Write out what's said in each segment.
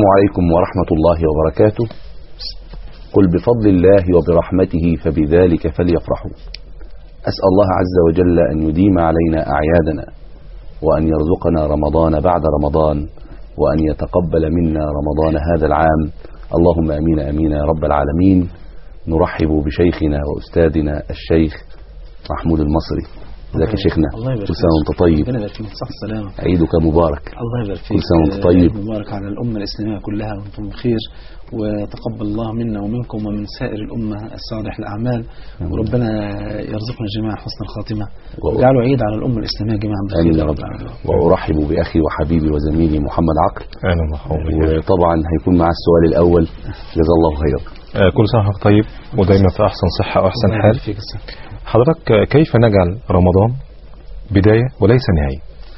عليكم ورحمة الله وبركاته قل بفضل الله وبرحمته فبذلك فليفرحوا أسأل الله عز وجل أن يديم علينا أعيادنا وأن يرزقنا رمضان بعد رمضان وأن يتقبل منا رمضان هذا العام اللهم أمين أمين يا رب العالمين نرحب بشيخنا وأستاذنا الشيخ محمود المصري ازيك يا شيخنا الله يبارك كل سنة وانت طيب ربنا يبارك فيك صح السلامة عيدك مبارك الله يبارك فيك كل سنة وانت طيب. عيد مبارك على الأمة الإسلامية كلها وأنتم بخير وتقبل الله منا ومنكم ومن سائر الأمة الصالح الأعمال وربنا يرزقنا جميعا حسن الخاتمة و- ويجعله عيد على الأمة الإسلامية جميعا بخير آمين يا رب رب العالمين. وأرحب بأخي وحبيبي وزميلي محمد عقل اهلا وسهلا وطبعا هيكون مع السؤال الأول جزا الله خيرا آه، كل سنه وحضرتك طيب ودايما في احسن صحه واحسن الله حال يبارك فيك السلام. حضرتك آه، كيف نجعل رمضان بدايه وليس نهايه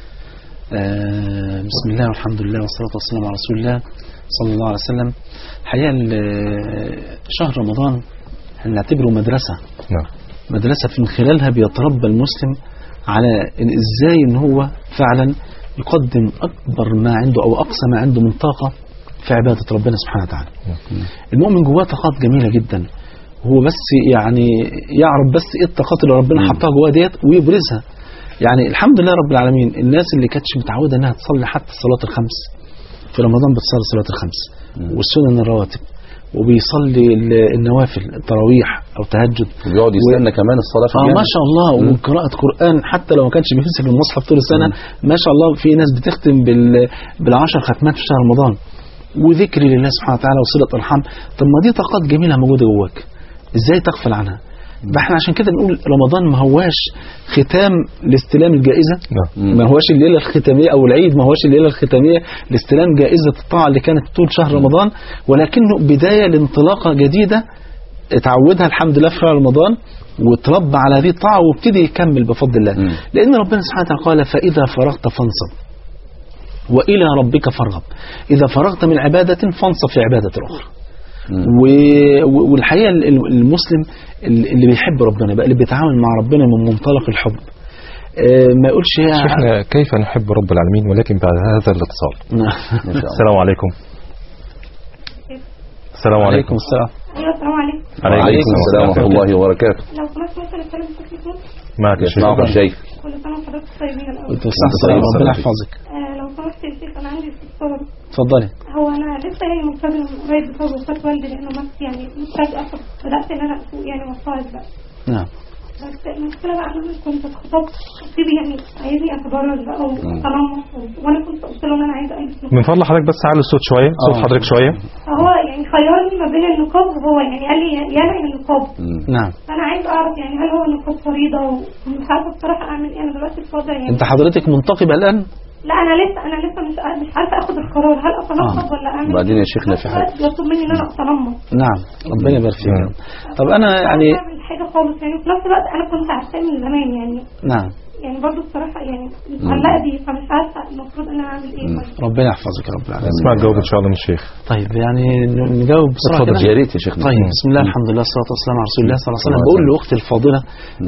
آه، بسم الله والحمد لله والصلاة والسلام على رسول الله صلى الله عليه وسلم حقيقة ال- شهر رمضان احنا نعتبره مدرسة نعم مدرسة من خلالها بيتربى المسلم على إن ازاي ان هو فعلا يقدم اكبر ما عنده او اقصى ما عنده من طاقة في عبادة ربنا سبحانه وتعالى المؤمن جواه طاقات جميلة جدا هو بس يعني يعرف بس ايه الطاقات اللي ربنا حطها جواه ديت ويبرزها يعني الحمد لله رب العالمين الناس اللي كانتش متعودة انها تصلي حتى الصلاة الخمس في رمضان بتصلي صلاة الخمس والسنن الرواتب وبيصلي ال- النوافل التراويح او تهجد وبيقعد يستنى كمان الصلاة في اه الجامع ما شاء الله وقراءة قرآن حتى لو ما كانش بيمسك المصحف طول السنة ما شاء الله في ناس بتختم بال بالعشر ختمات في شهر رمضان وذكر لله سبحانه وتعالى وصلة أرحام طب ما دي طاقات جميلة موجودة جواك ازاي تغفل عنها ده احنا عشان كده بنقول رمضان ما هواش ختام لاستلام الجائزة نعم ما هواش الليلة الختامية أو العيد ما هواش الليلة الختامية لاستلام جائزة الطاعة اللي كانت طول شهر رمضان ولكنه بداية لانطلاقة جديدة اتعودها الحمد لله في شهر رمضان وتربى على هذه الطاعة وابتدي يكمل بفضل الله مم. لأن ربنا سبحانه وتعالى قال فإذا فرغت فانصب وإلى ربك فارغب إذا فرغت من عبادة فانصب في عبادة أخرى و... و- والحقيقة ال- ال- المسلم ال- اللي بيحب ربنا بقى اللي بيتعامل مع ربنا من منطلق الحب آه، ما يقولش يا شيخنا كيف نحب رب العالمين ولكن بعد هذا الاتصال نعم. ما شاء الله السلام عليكم السلام عليكم عليكم السلام ايوه السلام عليكم وعليكم السلام ورحمة الله وبركاته لو سمحت ممكن اتكلم بشكل كده معك يا شيخ يسمعك الشيخ كل سنه وحضرتك طيبين الاول وانت الصحة طيب، ربنا صحيح. يحفظك آه لو سمحت يا شيخ انا عندي استفسار اتفضلي هو انا لسه يعني ملتزم قريب بسبب وفاه والدي لانه مات يعني فجاه بدات ان انا اسوق يعني وصايد بقى نعم بس المشكله بقى انا كنت اتخطبت خطيبي يعني عايزني اتبرج بقى واتنمر وانا كنت قلت له ان انا عايزه البس نقاب من فضل حضرتك بس علي الصوت شويه صوت آه. حضرتك شويه فهو يعني خيرني ما بين النقاب وهو يعني قال لي يا لا يا النقاب مم. نعم فانا عايزه اعرف يعني هل هو النقاب فريضه ومش عارفه بصراحه اعمل ايه انا دلوقتي في وضع يعني انت حضرتك منتقبة الآن لا انا لسه انا لسه مش مش عارفه اخد القرار هل اتنمر ولا اعمل وبعدين إيه؟ يا شيخنا في حاجة. بس يطلب مني ان انا اتنمر نعم ربنا يبارك فيك نعم. طب أنا يعني مش اعمل حاجه خالص يعني في نفس الوقت انا كنت عارفاه من زمان يعني نعم يعني برضو بصراحه يعني متعلقه بيه فمش عارفه المفروض انا اعمل ايه طيب ربنا يحفظك يا رب العالمين اسمع الجواب ان شاء الله من الشيخ طيب يعني ن- نجاوب بسرعة اتفضل كده يا ريت يا شيخنا طيب بسم الله الحمد لله والصلاة والسلام على رسول الله صلى الله عليه وسلم بقول لأختي الفاضلة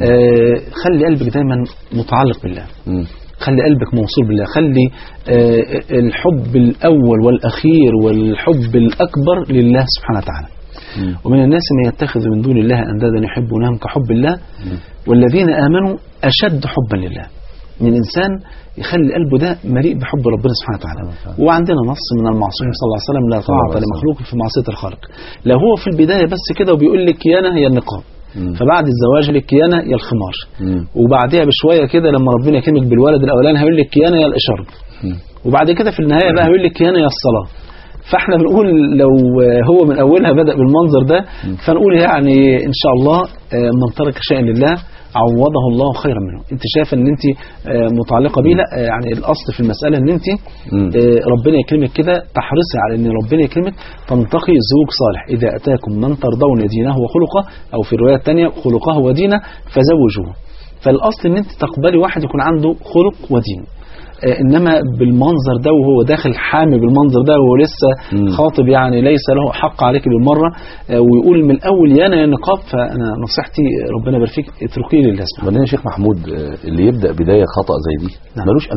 آه خلي قلبك دايما متعلق بالله مم. خلي قلبك موصول بالله خلي آه الحب الأول والأخير والحب الأكبر لله سبحانه وتعالى مم. ومن الناس من يتخذ من دون الله أندادا يحبونهم كحب الله والذين آمنوا أشد حبا لله من إنسان يخلي قلبه ده مليء بحب ربنا سبحانه وتعالى وعندنا نص من المعصوم صلى الله عليه وسلم لا الله عليه طاعة وسلم. لمخلوق في معصية الخالق لا هو في البداية بس كده وبيقول لك يانا هي النقاب مم. فبعد الزواج لك يانا يا الخمار مم. وبعدها بشوية كده لما ربنا يكرمك بالولد الأولاني هيقول لك يانا يا الإشارب مم. وبعد كده في النهاية بقى هيقول لك يانا يا الصلاة فاحنا بنقول لو هو من اولها بدأ بالمنظر ده فنقول يعني ان شاء الله آه، من ترك شيئا لله عوضه الله خيرا منه انت شايفه ان انت آه، متعلقه بيه لا آه، يعني الاصل في المساله ان انت مم. آه، ربنا يكرمك كده تحرصي على ان ربنا يكرمك تنتقي زوج صالح اذا اتاكم من ترضون دينه وخلقه او في الروايه الثانيه خلقه ودينه فزوجوه فالاصل ان انت تقبلي واحد يكون عنده خلق ودين آه، انما بالمنظر ده وهو داخل حامي بالمنظر ده وهو لسه مم. خاطب يعني ليس له حق عليك بالمره آه، ويقول من الاول يانا يا نقاب فانا نصيحتي ربنا يبارك فيك اتركيه لله سبحانه وبعدين يا شيخ محمود آه، اللي يبدأ بداية خطأ زي دي نعم. ملوش أمان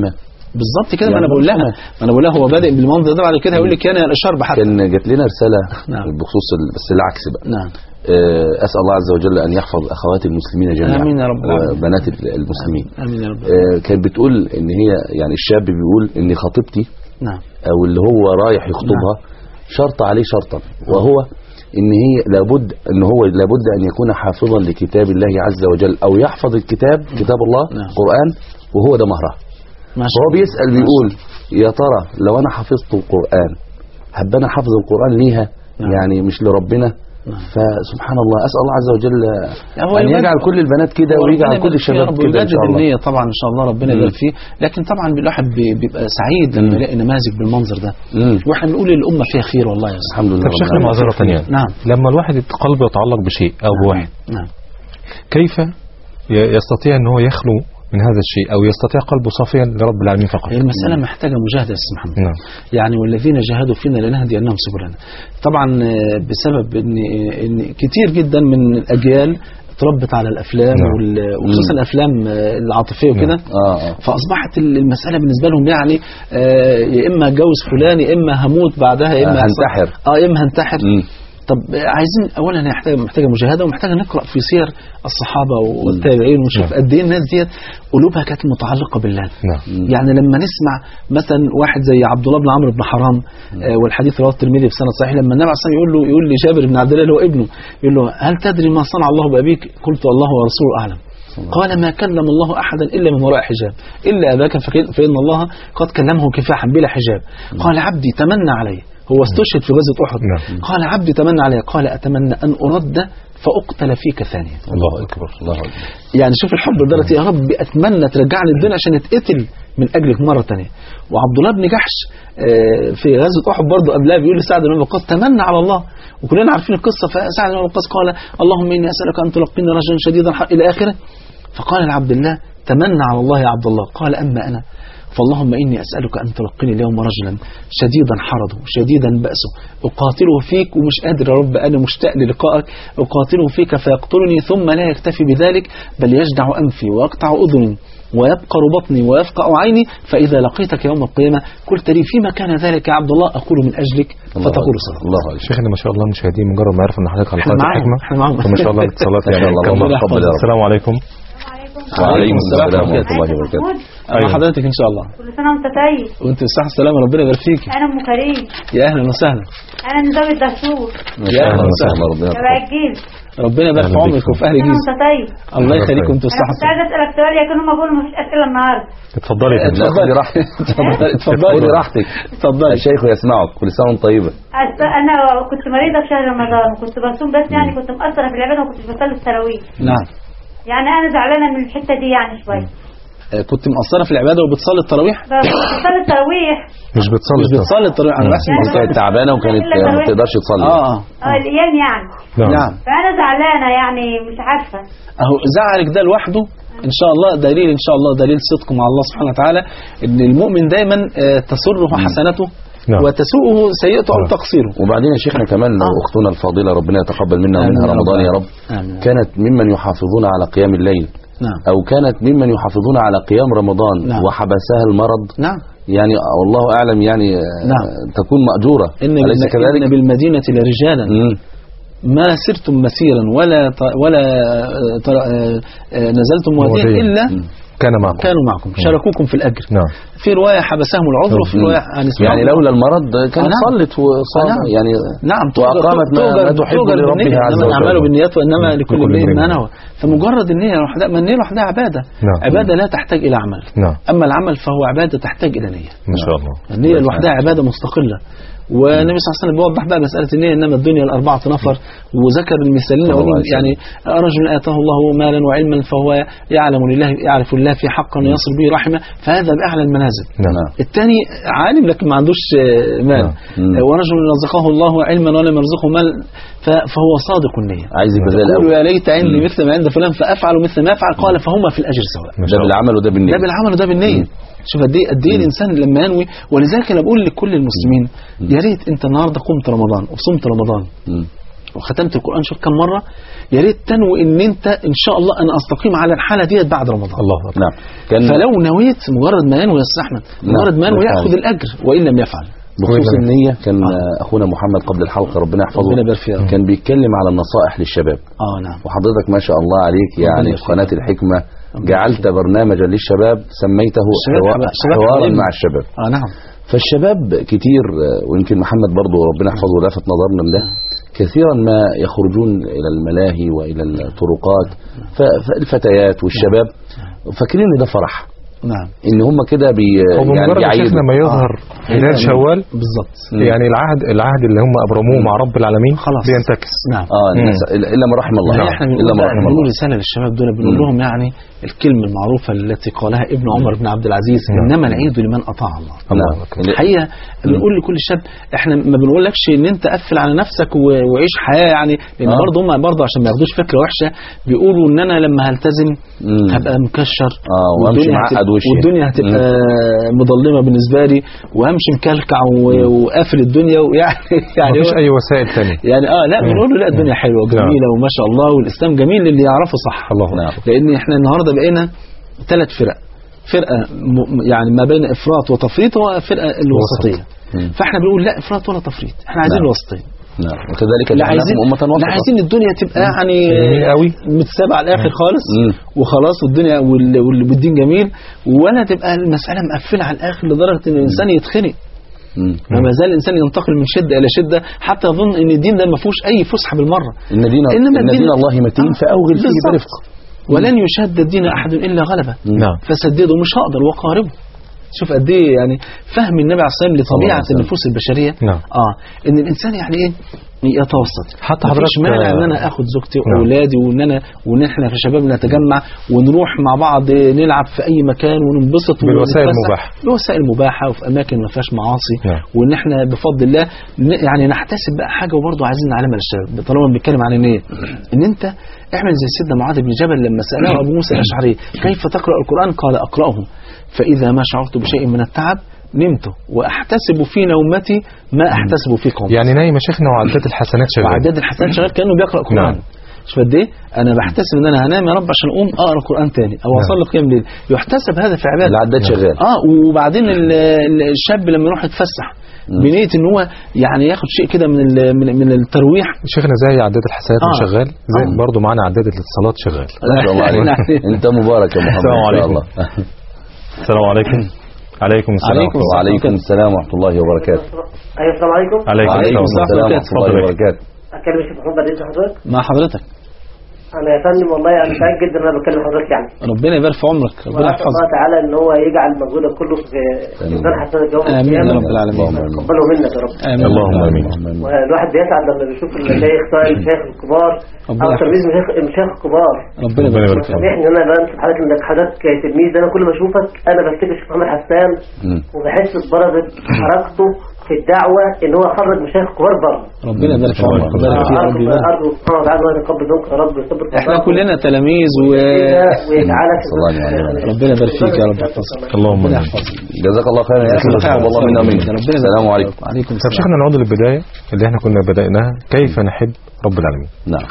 بالظبط كده ما يعني انا بقول لها مفهوم. ما انا بقول لها هو بادئ بالمنظر ده بعد كده هيقول لك انا يا الاشرب حتى كان جات لنا رساله نعم. بخصوص ال- بس العكس بقى نعم آه، اسال الله عز وجل ان يحفظ اخوات المسلمين جميعا آمين يا رب العالمين. وبنات ال- المسلمين امين يا رب آه، كانت بتقول ان هي يعني الشاب بيقول ان خطيبتي نعم او اللي هو رايح يخطبها شرط عليه شرطا وهو ان هي لابد ان هو لابد ان يكون حافظا لكتاب الله عز وجل او يحفظ الكتاب كتاب الله نعم. قران وهو ده مهرها ما شاء فهو الله. بيسال بيقول يا ترى لو انا حفظت القران هبقى انا حافظ القران ليها نعم. يعني مش لربنا نعم. فسبحان الله اسال الله عز وجل يعني هو ان يبدأ- يجعل كل البنات كده هو ويجعل ربنا كل يبارك فيه يا الشباب رب كده ان ويجدد شاء الله النية طبعا ان شاء الله ربنا مم. يبارك فيه لكن طبعا الواحد بي- بيبقى سعيد لما مم. يلاقي نماذج بالمنظر ده مم. واحنا بنقول الامه فيها خير والله يا استاذ الحمد لله طب رب شيخنا العالمين. معذرة يعني نعم. لما الواحد قلبه يتعلق بشيء أو بواحد نعم كيف ي- يستطيع أن هو يخلو من هذا الشيء أو يستطيع قلبه صافيا لرب العالمين فقط هي المسألة محتاجة مجاهدة يا أستاذ محمد نعم يعني والذين جاهدوا فينا لنهدينهم سبلنا طبعا آه، بسبب ان ان كتير جدا من الاجيال تربت على الافلام نعم. وال- وخصوصا الافلام آه، العاطفيه وكده اه اه فاصبحت ال- المساله بالنسبه لهم يعني آه، يا اما اتجوز فلان يا اما هموت بعدها يا اما آه، هنتحر. اه يا اما هنتحر مم. طب عايزين اولا هي محتاجه محتاجه مجاهده ومحتاجه نقرا في سير الصحابه والتابعين ونشوف نعم. قد ايه الناس ديت قلوبها كانت متعلقه بالله نعم يعني لما نسمع مثلا واحد زي عبد الله بن عمرو بن حرام آه، والحديث رواه الترمذي بسند صحيح لما النبي عليه الصلاه والسلام يقول له يقول لجابر بن عبد الله اللي هو ابنه يقول له هل تدري ما صنع الله بابيك؟ قلت الله ورسوله اعلم. قال ما كلم الله احدا الا من وراء حجاب الا اباك فك- فان الله قد كلمه كفاحا بلا حجاب. قال عبدي تمنى علي هو استشهد في غزوه احد. نعم. قال عبدي تمنى علي قال اتمنى ان ارد فاقتل فيك ثانيا. الله اكبر الله اكبر يعني شوف الحب لدرجه يا رب اتمنى ترجعني الدنيا عشان اتقتل من اجلك مره ثانيه وعبد الله بن جحش آه، في غزوه احد برضه قبلها بيقول لسعد بن ابي وقاص تمنى على الله وكلنا عارفين القصه فسعد بن ابي وقاص قال اللهم اني اسالك ان تلقيني رجلا شديدا ح- الى اخره فقال لعبد الله تمنى على الله يا عبد الله قال اما انا فاللهم اني اسالك ان تلقيني اليوم رجلا شديدا حرضه شديدا باسه اقاتله فيك ومش قادر يا رب انا مشتاق للقائك اقاتله فيك فيقتلني ثم لا يكتفي بذلك بل يجدع انفي ويقطع اذني ويبقر بطني ويفقع عيني فاذا لقيتك يوم القيامه قلت لي فيما كان ذلك يا عبد الله اقول من اجلك الله فتقول أكبر. صدق الله اكبر شيخنا ما شاء الله المشاهدين مجرد ما يعرفوا ان حضرتك على احنا قناه معاهم، الحكمه احنا معاهم. وما شاء الله الاتصالات ما يعني شاء الله كم- ربنا يحفظك يا رب. السلام عليكم وعليكم السلام السلام ورحمه الله وبركاته مع أيوة. حضرتك ان شاء الله كل سنه وانت طيب وانت بالصحه والسلامه ربنا يبارك فيك انا ام كريم يا اهلا وسهلا انا نزار الدهشور ما يا شاء أهلا الله وسهلا. ربنا تبع يحفظك. الجيل ربنا يبارك في أهلا عمرك بكم. وفي اهل كل سنه جيز وانت طيب الله الله يخليك يخليك. وانت انا بالصحه كنت عايزه اسالك سؤال لكن هم بيقولوا مفيش اسئله النهارده اتفضلي يا فندم. لا خدي راحتك اتفضلي اتفضلي خدي راحتك اتفضلي الشيخ يسمعك كل سنه وانت طيبه أصل انا كنت مريضه في شهر رمضان وكنت بصوم بس يعني كنت مقصره في العباده وما كنتش بصلي التراويح نعم يعني انا زعلانه من الحته دي يعني شويه آه، كنت مقصره في العباده وبتصلي التراويح بس كنت بصلي التراويح مش بتصلي مش بتصلي التراويح انا بحسب يعني بس كانت تعبانه وكانت ما بتقدرش تصلي اه اه اه الايام يعني نعم نعم فانا زعلانه يعني مش عارفه اهو زعلك ده لوحده ان شاء الله دليل ان شاء الله دليل صدقه مع الله سبحانه وتعالى ان المؤمن دايما آه، تسره حسناته نعم. وتسوءه سيئته او نعم. تقصيره وبعدين يا شيخنا كمان لو آه. اختنا الفاضله ربنا يتقبل منا آمين ومنها يا رب رمضان يا رب آمين. كانت ممن يحافظون على قيام الليل نعم او كانت ممن يحافظون على قيام رمضان نعم. وحبسها المرض نعم يعني والله اعلم يعني آه، نعم. تكون ماجوره ان اليس بالم- كذلك ان بالمدينه لرجالا مم. ما سرتم مسيرا ولا ط- ولا آه، ط- آه، آه، نزلتم واديا واديا. الا مم. كان معكم كانوا معكم شاركوكم في الاجر نعم في روايه حبسهم العذر وفي مم. روايه عن اسماعيل يعني لولا المرض كانت آه، نعم. صلت وصام آه، نعم. يعني نعم وأقامت ما- ما تحب توجد لربها بالنية. عز إنما وجل. الأعمال بالنيات وإنما مم. لكل لكل امرئ امرئ ما ما نوى فمجرد النية لوحدها ما النية لوحدها عبادة نعم. عبادة لا تحتاج إلى عمل نعم أما العمل فهو عبادة تحتاج إلى نية ما شاء الله النية لوحدها عبادة مستقلة والنبي صلى الله عليه وسلم بيوضح بقى مسألة النية إنما الدنيا الأربعة نفر وذكر المثالين صلى الله الأولين عليه وسلم. يعني رجل آتاه الله مالا وعلما فهو يعلم لله يعرف الله في حقا يصل به رحمه فهذا بأعلى المنازل نعم نعم. الثاني عالم لكن ما عندوش آه، مال نعم. مم. آه، ورجل رزقه الله علما ولم يرزقه مال ف- فهو صادق النية عايز يبقى زي يقول الاول يا ليت عندي مم. مثل ما عند فلان فافعل مثل ما يفعل قال فهما في الاجر سواء ما ده شاء الله بالعمل وده بالنية ده بالعمل وده بالنية شوف قد ايه قد ايه الانسان لما ينوي ولذلك انا بقول لكل المسلمين يا ريت انت النهارده قمت رمضان وصمت رمضان مم. وختمت القران شوف كم مره يا ريت تنوي ان انت ان شاء الله انا استقيم على الحاله ديت بعد رمضان الله أكبر نعم كان فلو نويت مجرد ما ينوي يا استاذ احمد مجرد ما ينوي بالفعل. ياخذ الاجر وان لم يفعل بخصوص وإذا- النية كان آه. آه. أخونا محمد قبل الحلقة ربنا يحفظه ربنا يبارك فيه. كان بيتكلم على النصائح للشباب اه نعم وحضرتك ما شاء الله عليك يعني يبارك في قناة فيك. الحكمة ربنا جعلت برنامجا للشباب سميته الشباب حوا- حبا- الشباب حوارا حبايبنا. مع الشباب اه نعم فالشباب كتير آه، ويمكن محمد برضه ربنا يحفظه لافت نظرنا لده كثيرا ما يخرجون إلى الملاهي وإلى الطرقات ف- فالفتيات والشباب فاكرين ان ده فرح نعم ان هم كده بي هو بمجرد يعني يا شيخنا ما يظهر هلال شوال بالظبط مم. يعني العهد العهد اللي هم ابرموه مع رب العالمين خلاص. بينتكس نعم اه الناس الا من رحم الله يعني احنا الا بنقول من بقى رحم بنقول الله رساله للشباب دول بنقول مم. لهم يعني الكلمه المعروفه التي قالها ابن عمر بن عبد العزيز نعم. انما العيد لمن اطاع الله نعم الحقيقه بنقول لكل شاب احنا ما بنقولكش ان انت قفل على نفسك و- وعيش حياه يعني لان آه. برضه هم برضه عشان ما ياخدوش فكره وحشه بيقولوا ان انا لما هلتزم مم. هبقى مكشر اه وامشي والدنيا معقد هتبقى- وشي والدنيا هتبقى مظلمه بالنسبه لي وهمشي مكلكع و- وقافل الدنيا ويعني يعني مفيش هو- اي وسائل ثانيه يعني اه لا بنقول له لا الدنيا حلوه وجميله وما شاء الله والاسلام جميل للي يعرفه صح الله نعم لان احنا النهارده بقينا ثلاث فرق فرقه م- يعني ما بين افراط وتفريط وفرقه الوسطيه مم. فاحنا بنقول لا افراط ولا تفريط احنا عايزين نعم. الوسطيه نعم وكذلك لا جعلناكم عايزين أمة لا وسطا عايزين الدنيا تبقى يعني جميل قوي. متسابعه على الاخر خالص مم. وخلاص والدنيا وال- وال- والدين جميل ولا تبقى المساله مقفله على الاخر لدرجه ان الانسان يتخنق مم. وما زال الانسان ينتقل من شده الى شده حتى يظن ان الدين ده ما فيهوش اي فسحه بالمره إن دين إنما إن الدين- دين الله متين آه. فأوغل فيه بالظبط. برفق ولن يشد الدين احد الا غلبه نعم فسدده مش هقدر وقاربه شوف قد ايه يعني فهم النبي عليه الصلاه والسلام الله لطبيعه عليه وسلم. النفوس البشريه نعم. اه ان الانسان يعني ايه يتوسط حتى مفيش حضرتك- مانع ان انا اخد زوجتي نعم. واولادي وان انا وان احنا في شباب نتجمع ونروح مع بعض نلعب في اي مكان وننبسط بالوسائل ونتفسح. المباحة. بوسائل مباحه وفي اماكن ما فيهاش معاصي نعم. وان احنا بفضل الله ن- يعني نحتسب بقى حاجه وبرضه عايزين نعلمها للشباب طالما بنتكلم عن النيه ان انت اعمل زي سيدنا معاذ بن جبل لما ساله ابو موسى الاشعري كيف تقرا القران قال اقراه فاذا ما شعرت بشيء من التعب نمت واحتسب في نومتي ما احتسب في قومي يعني نايم يا شيخنا وعدات الحسنات شغاله وعداد الحسنات شغال كانه بيقرا قران نعم. شوف قد ايه انا بحتسب ان انا هنام يا رب عشان اقوم اقرا قران تاني او نعم. اصلي قيام ليل يحتسب هذا في عباده العداد شغال اه وبعدين ال- ال- الشاب لما يروح يتفسح بنيه ان هو يعني ياخد شيء كده من ال- من من الترويح شيخنا زي عداد الحسنات آه. شغال زي آه. برضه معانا عداد الاتصالات شغال ما شاء الله عليك يعني- انت مبارك يا محمد السلام ان شاء عليكم. الله السلام عليكم عليكم السلام عليكم ورحمة الله. وعليكم السلام ورحمه الله وبركاته ايوه السلام عليكم عليكم وعليكم السلام السلام ورحمه الله اتفضل. وبركاته اكلم الشيخ محمد بعد اذن حضرتك مع حضرتك انا يا فندم والله انا سعيد جدا ان انا بكلم حضرتك يعني ربنا يبارك في عمرك ربنا واسال الله يحفظك تعالى ان هو يجعل مجهودك كله في ميزان حسنات يوم امين يا القيامه رب العالمين اللهم آمين. تقبله منك يا رب امين اللهم امين والواحد بيسعد لما بيشوف المشايخ سواء المشايخ الكبار ربنا او يحفظك. تلميذ مشايخ المشايخ الكبار ربنا ربنا يبارك يبارك فيك فيك. سامحني ان انا بنسى حضرتك انك حضرتك كتلميذ انا كل ما اشوفك انا بفتكر الشيخ محمد حسان مم. وبحس ببركه حركته في الدعوه ان هو خرج مشايخ كبار بره ربنا يبارك في عمرك ربنا يبارك فيك يا رب ارجو يبارك. ارجو سبحانه وتعالى ان هو يتقبل منك يا رب ويثبت احنا قدرك. كلنا تلاميذ و ويجعلك صلى الله عليه وسلم. ربنا يبارك فيك يا رب يحفظك اللهم ربنا امين يحفظك جزاك الله خيرا يا اخي تقبل الله منا ومنك ربنا السلام عليكم عليكم طب السلام شيخنا نعود للبدايه اللي احنا كنا بدأناها كيف نحب رب العالمين نعم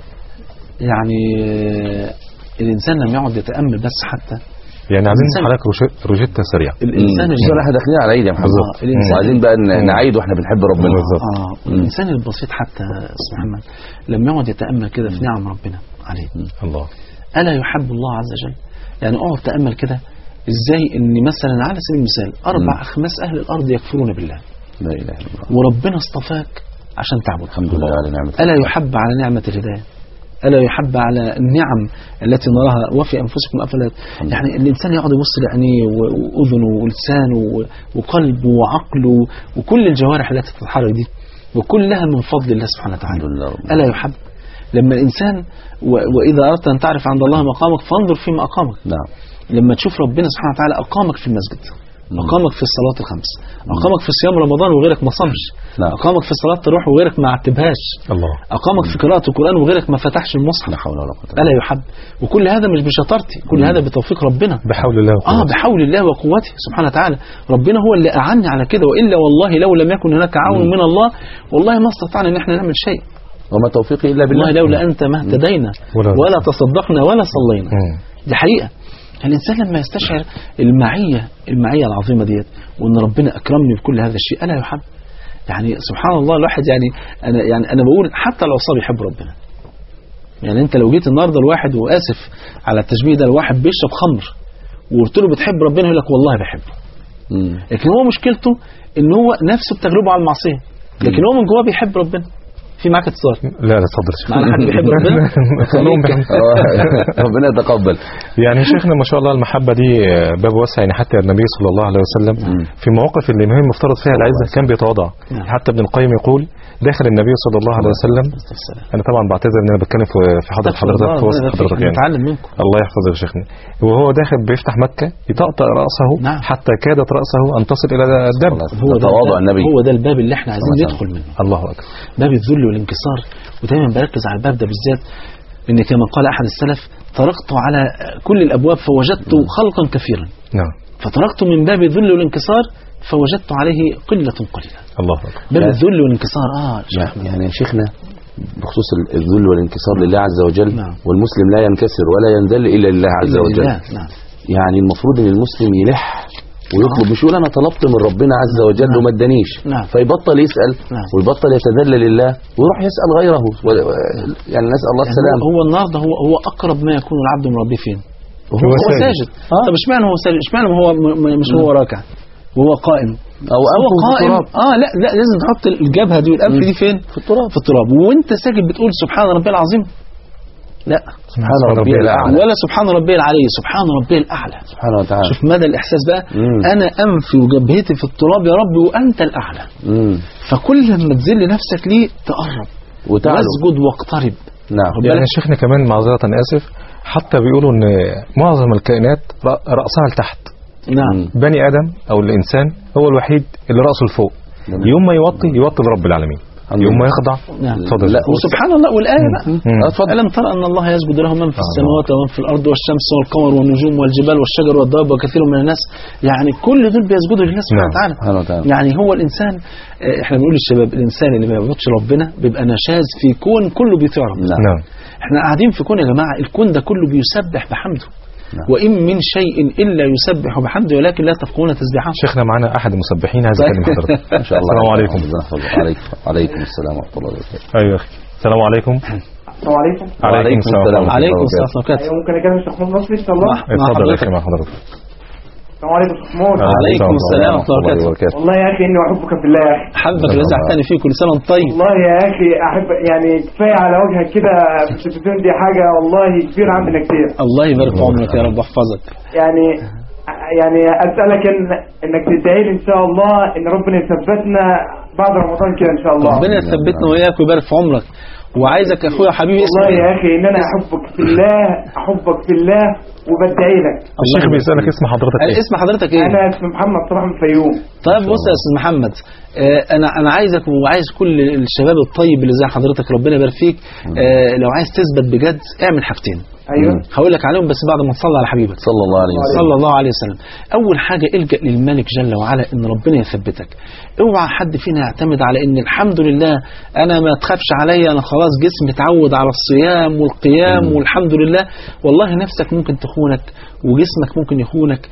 يعني آه، الانسان لما يقعد يتامل بس حتى يعني عايزين الإنسان- حضرتك روش- روجيتا سريعه الانسان مم. اللي احنا داخلين على العيد يا محمد بالظبط. الإنسان- وعايزين بقى ن- نعيد واحنا بنحب ربنا بالظبط. اه الانسان البسيط حتى استاذ محمد لما يقعد يتامل كده في نعم ربنا عليه الله الا يحب الله عز وجل يعني اقعد تامل كده ازاي ان مثلا على سبيل المثال اربع مم. اخماس اهل الارض يكفرون بالله لا اله الا الله وربنا اصطفاك عشان تعبد الحمد لله على نعمه ألا يحب على نعمة الهداية ألا يحب على النعم التي نراها وفي أنفسكم أفلا يعني الإنسان يقعد يبص لعينيه و- وأذنه ولسانه و- وقلبه وعقله وكل الجوارح التي تتحرك دي وكلها من فضل الله سبحانه الحمد وتعالى لله رب ألا يحب لما الإنسان و- وإذا أردت أن تعرف عند الله مقامك فانظر فيما أقامك نعم لما تشوف ربنا سبحانه وتعالى أقامك في المسجد مم. أقامك في الصلاة الخمس أقامك في صيام رمضان وغيرك ما صامش نعم. أقامك في صلاة الروح وغيرك ما عتبهاش الله أقامك في قراءة القرآن وغيرك ما فتحش المصحف لا حول ولا قوه ألا يحب وكل هذا مش بشطارتي كل هذا بتوفيق ربنا بحول الله آه وقوته بحول الله وقوته سبحانه وتعالى ربنا هو اللي أعني على كده وإلا والله لو لم يكن هناك عون من الله والله ما استطعنا إن احنا نعمل شيء وما توفيقي إلا بالله والله لولا أنت ما اهتدينا ولا- ولا تصدقنا ولا صلينا مم. دي حقيقة الإنسان لما يستشعر المعية المعية العظيمة ديت وإن ربنا أكرمني بكل هذا الشيء ألا يحب يعني سبحان الله الواحد يعني أنا يعني أنا بقول حتى العصاب يحب ربنا يعني أنت لو جيت النهارده الواحد وآسف على التشبيه ده الواحد بيشرب خمر وقلت له بتحب ربنا يقول لك والله بحبه مم. لكن هو مشكلته إن هو نفسه بتغلبه على المعصية لكن هو من جواه بيحب ربنا في معاك اتصال لا لا اتفضل يا شيخ. معنا حد بيحب ربنا كلهم بيحبوا. آه، ربنا يتقبل يعني يا شيخنا ما شاء الله المحبة دي آه، باب واسع يعني حتى النبي صلى الله عليه وسلم في المواقف اللي مهم مفترض فيها العزة كان بيتواضع نعم. حتى ابن القيم يقول داخل النبي صلى الله عليه وسلم انا طبعا بعتذر ان انا بتكلم في في حضرة حضرتك في وسط حضرتك يعني نتعلم منكم الله يحفظك يا شيخنا وهو داخل بيفتح مكة يطأطأ رأسه نعم. حتى كادت رأسه أن تصل إلى الدم هو ده تواضع الباب- النبي هو ده الباب اللي احنا عايزين صلى الله ندخل منه الله أكبر باب الذل والانكسار ودايما بركز على الباب ده بالذات ان كما قال احد السلف طرقت على كل الابواب فوجدت خلقا كثيرا نعم فطرقت من باب الذل والانكسار فوجدت عليه قله قليله الله أكبر باب لا. الذل والانكسار اه شيخ يعني- يعني يا شيخنا بخصوص الذل والانكسار لله عز وجل نعم. والمسلم لا ينكسر ولا ينذل إلا لله عز إلا وجل لله. نعم يعني المفروض ان المسلم يلح ويطلب مش يقول انا طلبت من ربنا عز وجل نعم. وما ادانيش نعم. فيبطل يسال نعم. ويبطل يتذلل لله ويروح يسال غيره و- و- يعني نسال الله يعني السلام هو, هو النهارده هو هو اقرب ما يكون العبد من ربه فين؟ وهو هو هو ساجد. ساجد طب اشمعنى هو ساجد اشمعنى هو م- م- مش هو راكع وهو قائم او هو انفه في قائم التراب اه لا لا لازم تحط الجبهه دي والانف دي فين في التراب في التراب وانت ساجد بتقول سبحان ربي العظيم لا سبحان ربي الاعلى ولا سبحان ربي العلي سبحان ربي الاعلى سبحانه وتعالى شوف مدى الاحساس بقى مم. انا انفي وجبهتي في التراب يا رب وانت الاعلى مم. فكل لما تذل نفسك ليه تقرب وتعالوا واسجد واقترب نعم خد يعني بالك؟ يا شيخنا كمان معذرة آسف حتى بيقولوا ان معظم الكائنات رأ- رأسها لتحت نعم مم. بني آدم أو الإنسان هو الوحيد اللي رأسه لفوق نعم. يوم ما يوطي يوطي لرب العالمين الحمد يوم ما لله. يخضع نعم. اتفضل لا، وسبحان الله والآية بقى مم. اتفضل ألم ترى أن الله يسجد له من في السماوات ومن في الأرض والشمس والقمر والنجوم والجبال والشجر والدواب وكثير من الناس يعني كل دول بيسجدوا لله سبحانه نعم. وتعالى سبحانه وتعالى يعني هو الإنسان آه، احنا بنقول للشباب الإنسان اللي ما يعبدش ربنا بيبقى نشاز في كون كله بيطيع ربنا نعم نعم احنا قاعدين في كون يا جماعة الكون ده كله بيسبح بحمده نعم. وإن من شيء إلا يسبح بحمده ولكن لا تفقهون تسبيحه شيخنا معنا أحد المسبحين عايز طيب. أكلم حضرتك ما شاء الله السلام عليكم ربنا يحفظه. عليكم عليكم السلام ورحمه الله وبركاته أيوة أخي السلام عليكم السلام عليكم وعليكم السلام ورحمة الله. عليكم السلام ورحمة الله وبركاته ايوه ممكن اكلم الشيخ محمود نصري ان شاء الله مع- مع اتفضل يا حضرتك. أخي مع حضرتك السلام عليكم شيخ محمود آه. عليكم السلام ورحمة الله وبركاته وبركاته والله يا اخي اني احبك في الله يا اخي حبك الذي اعتني فيه كل سنة وانت طيب والله يا اخي احب يعني كفايه على وجهك كده في التلفزيون دي حاجه والله كبيره عندنا كتير الله يبارك في عمرك يا رب واحفظك يعني يعني اسالك ان انك تدعي لي ان شاء الله ان ربنا يثبتنا بعد رمضان كده ان شاء الله ربنا يثبتنا وإياك ويبارك في عمرك وعايزك يا أخويا حبيبي اسمع والله يا اخي ان انا احبك في الله احبك في الله وبدعي لك الشيخ بيسألك اسم حضرتك قال إيه اسم حضرتك ايه؟ انا اسمي محمد صلاح من الفيوم طيب بص يا استاذ محمد آه انا انا عايزك وعايز كل الشباب الطيب اللي زي حضرتك ربنا يبارك فيك آه لو عايز تثبت بجد اعمل حاجتين ايوه مم. هقول لك عليهم بس بعد ما تصلي على حبيبك صلى الله عليه وسلم صلى الله عليه وسلم اول حاجه الجا للملك جل وعلا ان ربنا يثبتك اوعى حد فينا يعتمد على ان الحمد لله انا ما تخافش عليا انا خلاص جسمي اتعود على الصيام والقيام والحمد لله والله نفسك ممكن تخونك وجسمك ممكن يخونك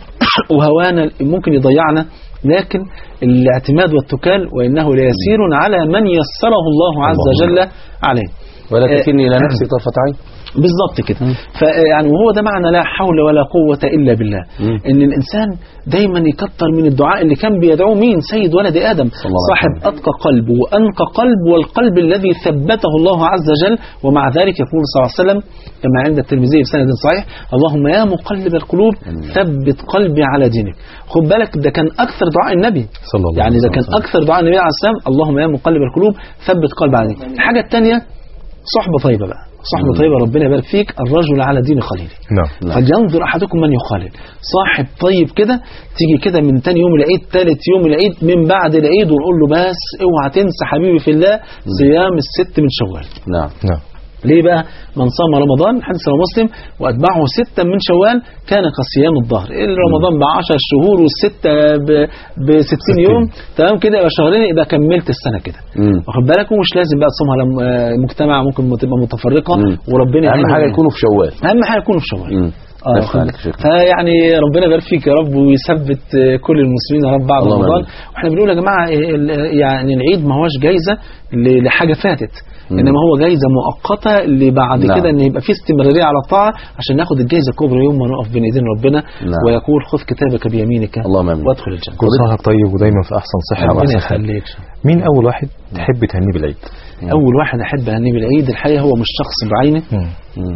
وهوانا ممكن يضيعنا لكن الاعتماد والتكال وانه ليسير على من يسره الله عز وجل عليه ولا آه، تكلني الى نفسي طرفه عين بالظبط كده فيعني وهو ده معنى لا حول ولا قوة إلا بالله مم. إن الإنسان دايما يكتر من الدعاء اللي كان بيدعوه مين سيد ولد آدم الله عليه صاحب وسلم. أتقى قلب وأنقى قلب والقلب الذي ثبته الله عز وجل ومع ذلك يقول صلى الله عليه وسلم كما عند الترمذي بسند صحيح اللهم يا مقلب القلوب ثبت قلبي على دينك خد بالك ده كان أكثر دعاء النبي صلى الله يعني عليه ده وسلم كان أكثر دعاء النبي عليه السلام اللهم يا مقلب القلوب ثبت قلبي على دينك الحاجة الثانية صحبة طيبة بقى صحبة مم. طيبة ربنا يبارك فيك الرجل على دين خليله نعم نعم. فلينظر احدكم من يخالل صاحب طيب كده تيجي كده من تاني يوم العيد تالت يوم العيد من بعد العيد ونقول له بس اوعى تنسى حبيبي في الله صيام الست من شوال نعم نعم ليه بقى من صام رمضان حديث رواه مسلم واتبعه ستا من شوال كان كصيام الظهر رمضان ب 10 شهور والسته ب 60 يوم تمام كده يبقى شهرين يبقى كملت السنه كده مم. واخد بالك ومش لازم بقى تصومها لم- آه، مجتمع ممكن تبقى متفرقه مم. وربنا اهم يعيننا حاجه يكونوا في شوال اهم حاجه يكونوا في شوال مم. اه نفس واخد عليك بالك؟ شيخ. فيعني ربنا يبارك فيك يا رب ويثبت آه، كل المسلمين يا رب بعد اللهم رمضان آمين. واحنا بنقول يا جماعه آه، ال- يعني العيد ما هوش جايزه ل- لحاجه فاتت مم. انما هو جايزه مؤقته اللي بعد نعم. كده ان يبقى في استمراريه على الطاعه عشان ناخد الجائزه الكبرى يوم ما نقف بين ايدين ربنا نعم. ويقول خذ كتابك بيمينك اللهم آمين. وادخل الجنه كل سنه وأنت طيب ودايما في احسن صحه ربنا وأحسن حال. يخليك مين اول واحد تحب تهنيه بالعيد اول واحد احب اهنيه بالعيد الحقيقه هو مش شخص بعينه مم. مم.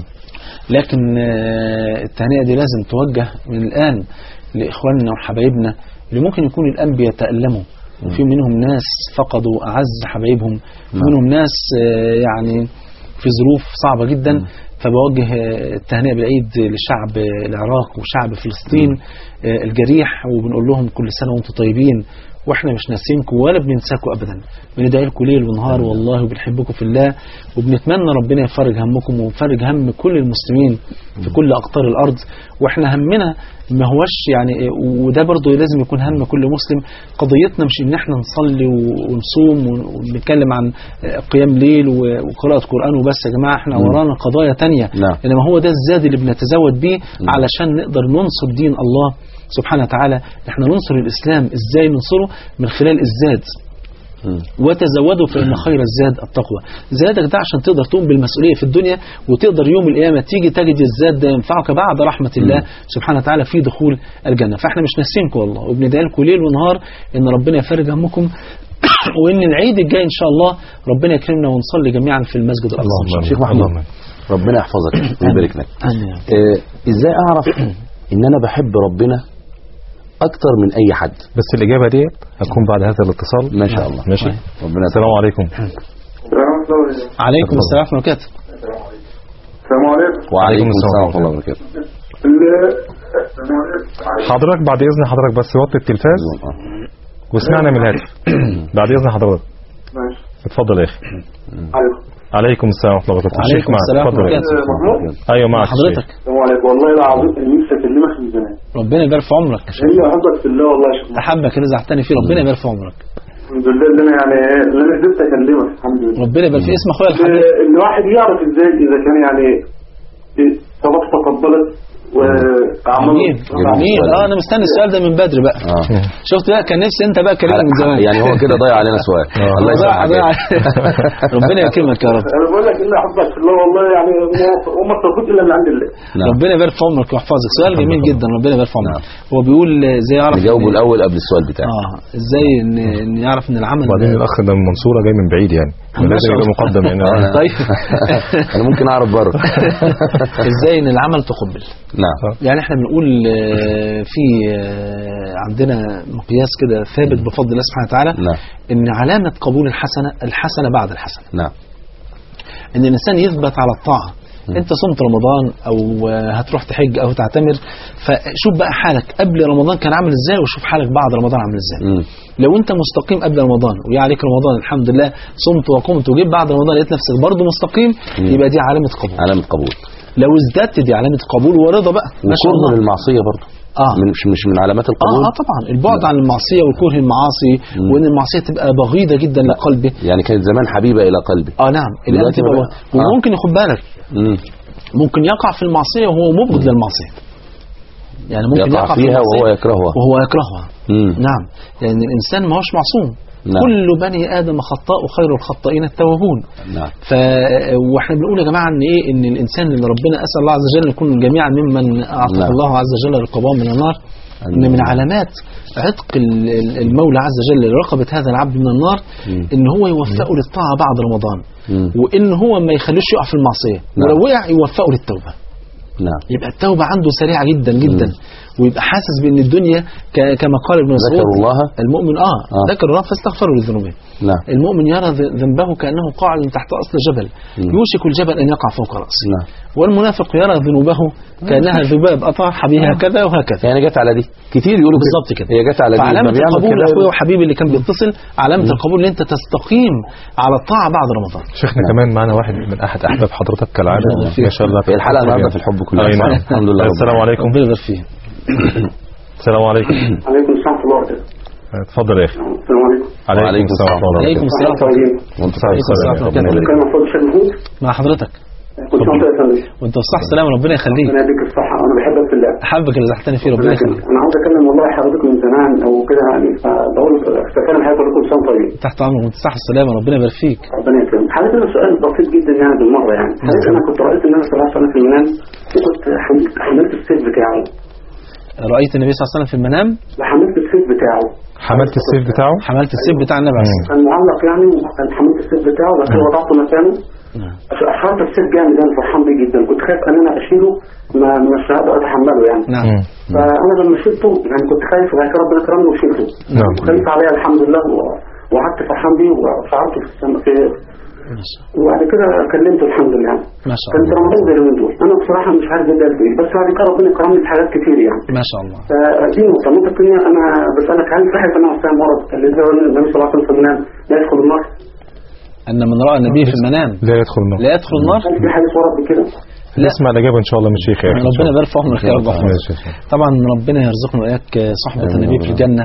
لكن آه، التهنئة دي لازم توجه من الآن لإخواننا وحبايبنا اللي ممكن يكونوا الآن بيتألموا وفي منهم ناس فقدوا أعز حبايبهم في منهم ناس آه، يعني في ظروف صعبة جدا فبوجه آه، التهنئة بالعيد لشعب العراق وشعب فلسطين آه، الجريح وبنقول لهم كل سنة وانتم طيبين واحنا مش ناسينكم ولا بننساكم ابدا بندعي لكم ليل ونهار والله وبنحبكم في الله وبنتمنى ربنا يفرج همكم ويفرج هم كل المسلمين في كل اقطار الارض واحنا همنا ما هوش يعني وده برضه لازم يكون هم كل مسلم قضيتنا مش ان احنا نصلي ونصوم ونتكلم عن قيام ليل وقراءة قرآن وبس يا جماعة احنا ورانا قضايا تانية نعم. انما هو ده الزاد اللي بنتزود بيه علشان نقدر ننصر دين الله سبحانه وتعالى احنا ننصر الاسلام ازاي ننصره من خلال الزاد مم. وتزودوا فإن خير الزاد التقوى زادك ده عشان تقدر تقوم بالمسؤولية في الدنيا وتقدر يوم القيامة تيجي تجد الزاد ده ينفعك بعد رحمة الله سبحانه وتعالى في دخول الجنة فاحنا مش ناسينكم والله وبندعي لكم ليل ونهار ان ربنا يفرج همكم وان العيد الجاي ان شاء الله ربنا يكرمنا ونصلي جميعا في المسجد الاقصى إن شاء الله. شيخ محمود اللهم ربنا يحفظك ويبارك لك آمين. آه، ازاي اعرف ان انا بحب ربنا اكتر من اي حد بس الاجابه دي هتكون بعد هذا الاتصال ما شاء الله ماشي ربنا السلام عليكم عليكم السلام ورحمة الله وبركاته السلام عليكم وعليكم السلام السلام ورحمه الله وبركاته حضرتك بعد اذن حضرتك بس وطي التلفاز آه. واسمعنا من الهاتف بعد اذن حضرتك ماشي اتفضل يا اخي عليكم عليكم السلام ورحمه الله وبركاته الشيخ عليكم معك السلام اتفضل يا ورحمة أخي. محمود ايوه معك حضرتك السلام عليكم والله العظيم اللي نفسي اكلمك من زمان ربنا يبارك في عمرك اني احبك في الله والله يا شيخ احبك اللي زعلتني فيه ربنا يبارك في عمرك الحمد لله اللي انا يعني اللي انا قدرت اكلمك الحمد لله ربنا يبارك في اسم اخويا الحبيب ال- الواحد يعرف ازاي اذا كان يعني صلاه تقبلت واعماله جميل جميل اه انا مستني السؤال ده من بدري بقى اه شفت بقى كان نفسي انت بقى كلمني من زمان يعني هو كده ضيع علينا سؤال الله ضيع- يسامحك ضيع. ربنا يكرمك يا رب انا بقول لك اني احبك في الله والله يعني وما استفدت الا من عند الله نعم. ربنا يبارك في عمرك ويحفظك سؤال جميل جدا ربنا يبارك في عمرك هو بيقول آه، ازاي يعرف نجاوبه إن- الاول قبل السؤال بتاعي اه ازاي ان إن يعرف ان العمل وبعدين الاخ ده من المنصوره جاي من بعيد يعني ما لازم شاء يبقى الله. مقدم يعني أنا- طيب انا ممكن اعرف بره ازاي ان العمل تقبل نعم يعني احنا بنقول آه، في آه، عندنا مقياس كده ثابت بفضل الله سبحانه وتعالى نعم ان علامه قبول الحسنه الحسنه بعد الحسنه نعم ان الانسان يثبت على الطاعه انت صمت رمضان او آه، هتروح تحج او تعتمر فشوف بقى حالك قبل رمضان كان عامل ازاي وشوف حالك بعد رمضان عامل ازاي مم. لو انت مستقيم قبل رمضان ويا عليك رمضان الحمد لله صمت وقمت وجيت بعد رمضان لقيت نفسك برضه مستقيم يبقى دي علامه قبول علامة قبول لو ازددت دي علامه قبول ورضا بقى ما شاء وكره الله للمعصية برضه اه من مش مش من علامات اه القبول اه طبعا البعد عن المعصيه وكره المعاصي مم. وان المعصيه تبقى بغيضه جدا لقلبه يعني كانت زمان حبيبة إلى قلبي اه نعم الان دلوقتي تبقى بقى- بغ- وممكن ياخد بالك مم. ممكن يقع في المعصيه وهو مبغض للمعصيه يعني ممكن يقع يقع في فيها المعصية وهو يكرهها وهو يكرهها مم. نعم لان الانسان ما هوش معصوم نعم. كل بني ادم خطاء وخير الخطائين التوابون نعم ف واحنا بنقول يا جماعه ان ايه ان الانسان اللي ربنا اسال الله عز وجل ان يكون جميعا ممن اعطاه نعم. الله عز وجل رقابهم من النار ان أمين. من علامات عتق ال- ال- المولى عز وجل لرقبه هذا العبد من النار مم. ان هو يوفقه للطاعه بعد رمضان مم. وان هو ما يخلوش يقع في المعصيه نعم. ولو وقع يوفقه للتوبه نعم يبقى التوبة عنده سريعة جدا جدا ويبقى حاسس بان الدنيا ك- كما قال ابن مسعود ذكروا الله المؤمن اه, آه. ذكر الله فاستغفروا لذنوبهم نعم المؤمن يرى ذ- ذنبه كانه قاعد تحت اصل جبل مم. يوشك الجبل ان يقع فوق راسه نعم والمنافق يرى ذنوبه كانها ذباب اطاح به هكذا وهكذا يعني جت على دي كتير يقولوا كده. بالظبط كده هي جت على دي فعلامة لما بيعمل القبول كده اخويا وحبيبي اللي كان بيتصل علامة القبول ان انت تستقيم على الطاعة بعد رمضان شيخنا كمان معنا واحد من احد احباب حضرتك كالعاده ما شاء الله هي الحلقه النهارده في الحب كلها أي نعم. الحمد لله رب السلام عليكم ربنا يبارك فيه السلام عليكم عليكم السلام ورحمة الله وبركاته. اتفضل يا اخي السلام عليكم. عليكم السلام ورحمه الله عليكم السلام طيب. وانت عليكم السلام ورحمة الله وبركاته. كان المفروض الشيخ محمود مع حضرتك كنت سنة يا فندم. وانت بالصحة السلامة ربنا يخليك ربنا يديك الصحة أنا بحبك في الله. حبك اللي زحتني فيه ربنا ربنا يخليك يخليك. أنا عاوز أكلم والله حضرتك من زمان أو كده يعني فبقول أتكلم حضرتك كل سنة طيب. تحت امرك وانت صح السلامة ربنا يبارك فيك ربنا يكرمك. حضرتك أنا سؤال بسيط جدا يعني بالمرة يعني. حضرتك أنا كنت رأيت النبي صلى الله عليه وسلم في المنام وكنت حملت حملت السيف بتاعه. رأيت النبي صلى الله عليه وسلم في المنام وحملت السيف بتاعه. حملت السيف بتاعه حملت السيف بتاع النبي عليه الصلاة كان معلق يعني وكان حملت السيف بتاعه وبعد كده وضعته مكانه نعم. أخرت السيف جامد أنا فرحان بيه جدا كنت خايف أن أنا أشيله ما مش هقدر أتحمله يعني نعم مم. فانا لما شلته يعني كنت خايف وبعد كده ربنا كرمني وشلته نعم. خايف عليا الحمد لله و- وقعدت فرحان بيه وفعلته في السماء في ما شاء وبعد كده كلمته الحمد لله ما شاء كان في الله رمضان زي اليومين دول انا بصراحه مش عارف ده ايه بس بعد كده ربنا كرمني في حاجات كتير يعني ما شاء الله فدي نقطه النقطه الثانيه انا بسالك هل صحيح ان انا ورد اللي زي النبي صلى الله عليه وسلم في المنام لا يدخل النار ان من رأى النبي في المنام لا يدخل النار لا يدخل النار هل في حديث ورد بكده؟ لا. نسمع الاجابه ان شاء الله من الشيخ يا اخي إن شاء ربنا الله. يبارك في عمرك يا رب ماشي يا شيخ. طبعا ربنا يرزقنا وإياك صحبة آمين النبي يا في رب. الجنة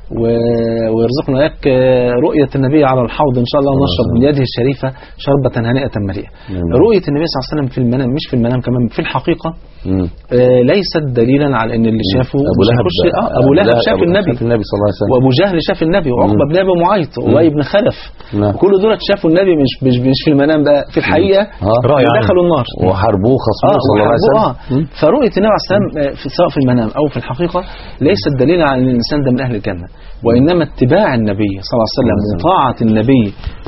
و- ويرزقنا وإياك رؤية النبي على الحوض إن شاء الله ونشرب من يده الشريفة شربة هنيئة مريئة آمين. رؤية النبي صلى الله عليه وسلم في المنام مش في المنام كمان في الحقيقة مم. آه، ليست دليلا على ان اللي شافه ابو مش لهب هيخش- آه، ابو لهب شاف النبي شاف النبي صلى الله عليه وسلم وابو جهل شاف النبي وعقبه بن ابي معيط وابي بن خلف نعم. كل دول شافوا النبي مش مش مش في المنام بقى في الحقيقه آه. رأي عين. دخلوا النار وحاربوه خصموه صلى الله عليه وحاربوه، وسلم اه فرؤيه النبي عليه السلام آه، في- سواء في المنام او في الحقيقه ليست دليلا على ان الانسان ده من اهل الجنه وانما اتباع النبي صلى الله عليه وسلم وطاعه النبي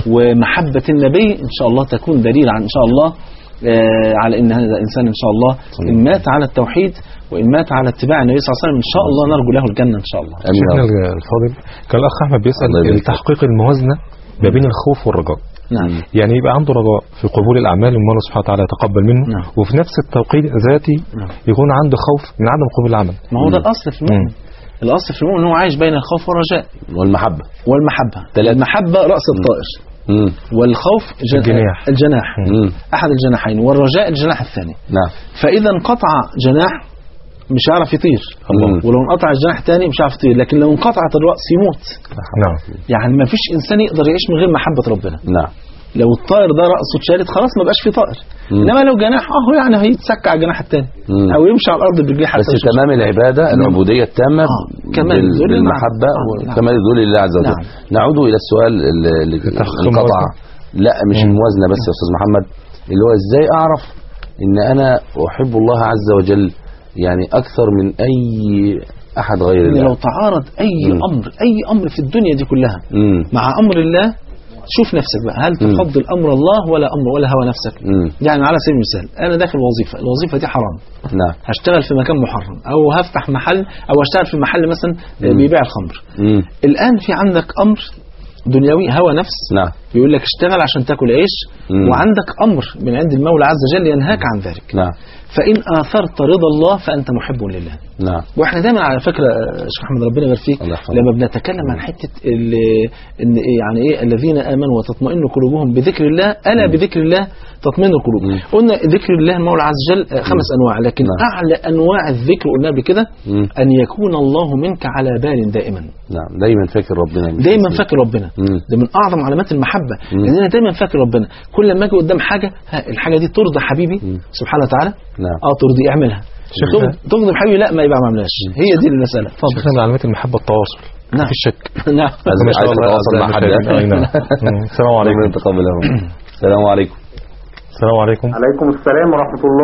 ومحبه النبي ان شاء الله تكون دليل عن ان شاء الله آه، على ان هذا الانسان ان شاء الله ان مات على التوحيد وان مات على اتباع النبي صلى الله عليه وسلم ان شاء الله نرجو له الجنه ان شاء الله امين يا شيخنا رب. الفاضل كان الاخ احمد الله بيسال يبارك فيك. التحقيق الموازنه ما بين الخوف والرجاء نعم يعني يبقى عنده رجاء في قبول الاعمال ان الله سبحانه وتعالى يتقبل منه نعم. وفي نفس التوقيت ذاتي نعم. يكون عنده خوف من عدم قبول العمل ما هو ده الاصل في المؤمن الاصل في المؤمن هو عايش بين الخوف والرجاء والمحبه والمحبه تلاتة. المحبه راس الطائر مم. والخوف جن... الجناح. الجناح مم. احد الجناحين والرجاء الجناح الثاني نعم فاذا انقطع جناح مش هيعرف يطير الله. ولو انقطع الجناح الثاني مش هيعرف يطير لكن لو انقطعت الراس يموت نعم يعني ما فيش انسان يقدر يعيش من غير محبه ربنا نعم لو الطائر ده راسه اتشالت خلاص ما بقاش في طائر مم. انما لو جناح اهو يعني هيتسك على الجناح الثاني مم. او يمشي على الارض برجليه حتى بس مش تمام العبادة العبودية التامة آه، كمال بال- الذل بالمحبة مع- آه، نعم. وكمال الذل لله عز وجل نعم. نعود إلى السؤال اللي اللي التحقيق انقطع الموازنة. لا مش مم. الموازنة بس يا أستاذ محمد اللي هو إزاي أعرف إن أنا أحب الله عز وجل يعني أكثر من أي أحد غير إن لو الله تعارض اي مم. امر اي امر في الدنيا دي كلها مم. مع امر الله شوف نفسك بقى هل مم. تفضل امر الله ولا امر ولا هوى نفسك مم. يعني على سبيل المثال انا داخل وظيفه الوظيفه دي حرام نعم هشتغل في مكان محرم او هفتح محل او هشتغل في محل مثلا مم. بيبيع الخمر مم. الان في عندك امر دنيوي هوى نفس نعم يقول لك اشتغل عشان تاكل عيش مم. وعندك امر من عند المولى عز وجل ينهاك عن ذلك نعم فان اثرت رضا الله فانت محب لله نعم واحنا دايما على فكره آه، شيخ احمد ربنا يبارك فيك الله يحفظك. لما بنتكلم عن حته ال- ان إيه يعني ايه الذين امنوا وتطمئن قلوبهم بذكر الله الا بذكر الله تطمئن القلوب مم. قلنا ذكر الله المولى عز وجل آه، خمس انواع لكن نعم. اعلى انواع الذكر قلنا بكده مم. ان يكون الله منك على بال دائما نعم دايما فاكر ربنا مش دايما نسيه. فاكر ربنا مم. ده من اعظم علامات المحبه مم. لان انا دايما فاكر ربنا كل ما اجي قدام حاجه ها الحاجه دي ترضي حبيبي مم. سبحانه وتعالى نعم اه ترضي اعملها شيخ تغضب- تغضب حبيبي لا ما يبقى ما عملهاش هي دي المساله اتفضل شيخنا من علامات المحبه التواصل نعم. في الشك نعم عايز ما شاء عايز الله تتواصل مع حد أعزائي المشاهدين. أي نعم. مم. السلام عليكم ربنا يتقبل منهم. السلام عليكم السلام عليكم عليكم السلام ورحمة الله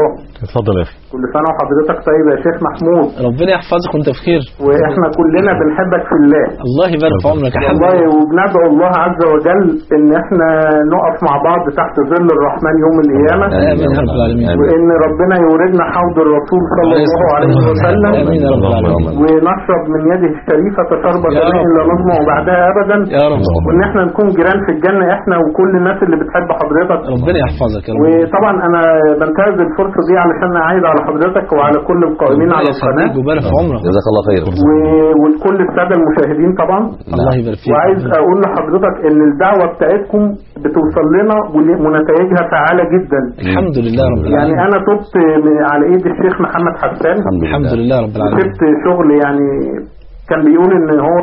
اتفضل يا اخي كل سنة وحضرتك طيب يا شيخ محمود ربنا يحفظك وانت بخير واحنا كلنا بنحبك في الله الله يبارك في عمرك يا والله حبيبي وبندعو الله عز وجل ان احنا نقف مع بعض تحت ظل الرحمن يوم القيامة امين يا رب العالمين وان ربنا يوردنا حوض الرسول صلى الله عليه وسلم امين يا رب العالمين ونشرب من يده الشريفة شربة يا رب. لا نظمع بعدها ابدا يا رب وان احنا نكون جيران في الجنة احنا وكل الناس اللي بتحب حضرتك ربنا يحفظك يا رب وطبعا انا بنتهز الفرصة دي علشان اعيد على حضرتك وعلى كل القائمين على ربنا يخليك القناة ويبارك في عمرك جزاك الله خير و- ولكل السادة المشاهدين طبعا الله يبارك فيك وعايز اقول لحضرتك ان الدعوة بتاعتكم بتوصل لنا ون- ونتائجها فعالة جدا الحمد لله رب يعني العالمين انا تبت من- على ايد الشيخ محمد حسان الحمد لله الحمد لله رب العالمين وسبت شغل يعني كان بيقول ان هو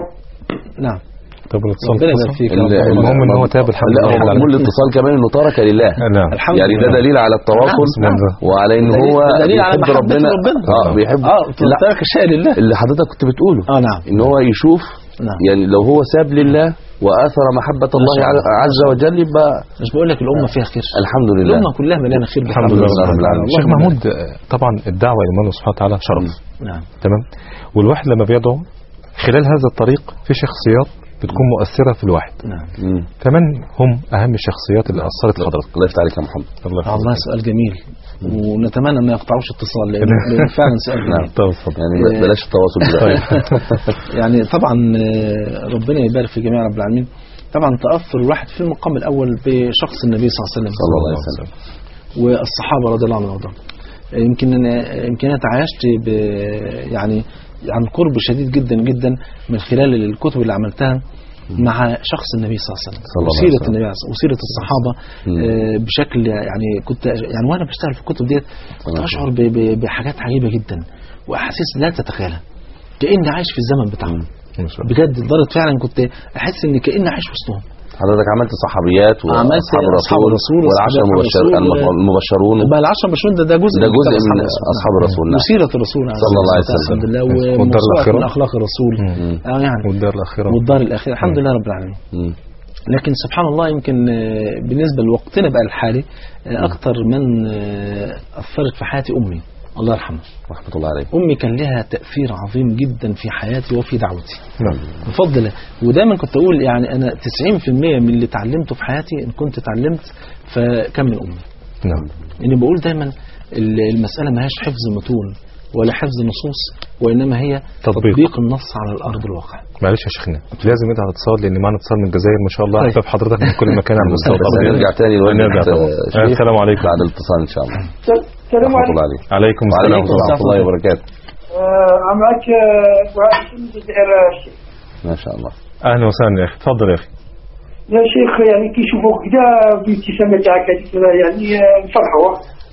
نعم طب الاتصال ربنا يبارك فيك يا ال- رب المهم ان هو تاب الحمد لا لله هو رب مضمون العالمين الاتصال كمان انه ترك لله نعم الحمد يعني ده لله دليل على التواصل نعم. وعلى ان دليل- هو دليل على بيحب محبة ربنا ربنا. اه بيحب اه لا ترك الشيء لله اللي حضرتك كنت بتقوله اه نعم ان هو يشوف نعم. يعني لو هو ساب لله واثر محبه الله شاء الله. عز وجل يبقى مش بقول لك الامه فيها خير الحمد لله الامه كلها مليانه خير الحمد لله رب العالمين اللهم شيخ بارك. محمود آه، طبعا الدعوه الى الله سبحانه وتعالى شرف نعم تمام والواحد لما بيدعو خلال هذا الطريق في شخصيات بتكون مؤثره في الواحد نعم مم. فمن هم اهم الشخصيات اللي اثرت في حضرتك الله يفتح عليك يا محمد الله آه، والله سؤال جميل ونتمنى ان ما يقطعوش اتصال لان لأن فعلا سؤال نعم جميل طب اتفضل يعني بلاش التواصل طيب بالله يعني طبعا آه، ربنا يبارك في جميع رب العالمين طبعا تاثر الواحد في المقام الاول بشخص النبي صلى الله عليه وسلم صلى الله عليه وسلم والصحابه رضي الله عنهم وارضاهم يمكن انا يمكن انا تعايشت ب يعني عن قرب شديد جدا جدا من خلال الكتب اللي عملتها مع شخص النبي صلى الله عليه وسلم صلى الله عليه وسيره وسلم. النبي عليه الصلاة- وسيره الصحابه مم. آه، بشكل يعني كنت يعني وانا بشتغل في الكتب ديت كنت تمام. اشعر ب- ب- بحاجات عجيبه جدا واحاسيس لا تتخيلها كاني عايش في الزمن بتاعهم ما شاء الله بجد لدرجه فعلا كنت احس ان كاني عايش وسطهم حضرتك عملت صحابيات عملت واصحاب أصحاب الرسول الرسول والعشر وأصحاب المبشر الرسول. المف- المبشرون بقى العشرة بشرون ده ده جزء ده جزء كتاب من الرسول. أصحاب الرسول، نعم. وسيرة الرسول عليه صلى الله عليه الصلاة والسلام. وسلم. الحمد لله والدار وموسوعة الآخرة. من أخلاق الرسول مم. آه يعني والدار الاخره والدار الآخرة الحمد لله رب العالمين مم. لكن سبحان الله يمكن آه، بالنسبة لوقتنا بقى الحالي آه، أكتر من آه، أثرت في حياتي أمي الله يرحمها رحمه الله عليك أمي كان لها تأثير عظيم جدا في حياتي وفي دعوتي نعم بفضل الله ودايما كنت اقول يعني انا 90% من اللي اتعلمته في حياتي ان كنت اتعلمت فكان من امي نعم اني بقول دايما ال- المساله ما هيش حفظ متون ولا حفظ نصوص وانما هي تطبيق. تطبيق النص على الارض الواقع معلش يا شيخنا لازم ندعي على اتصال لان معنا اتصال من الجزائر ما شاء الله طيب. احباب حضرتك من كل مكان على مستوى بس الارض هنرجع تاني لوالدة نرجع طبعا. آه، شريف السلام عليكم بعد الاتصال ان شاء الله السلام رحمه الله عليكم عليك عليكم السلام وعليكم السلام ورحمه الله وبركاته آه، معك وعلي من الجزائر الشيخ ما شاء الله اهلا وسهلا يا اخي اتفضل يا اخي يا شيخ يعني كي يشوفوك كذا بابتسامة تاعك هذيك كذا يعني آه، نفرحوا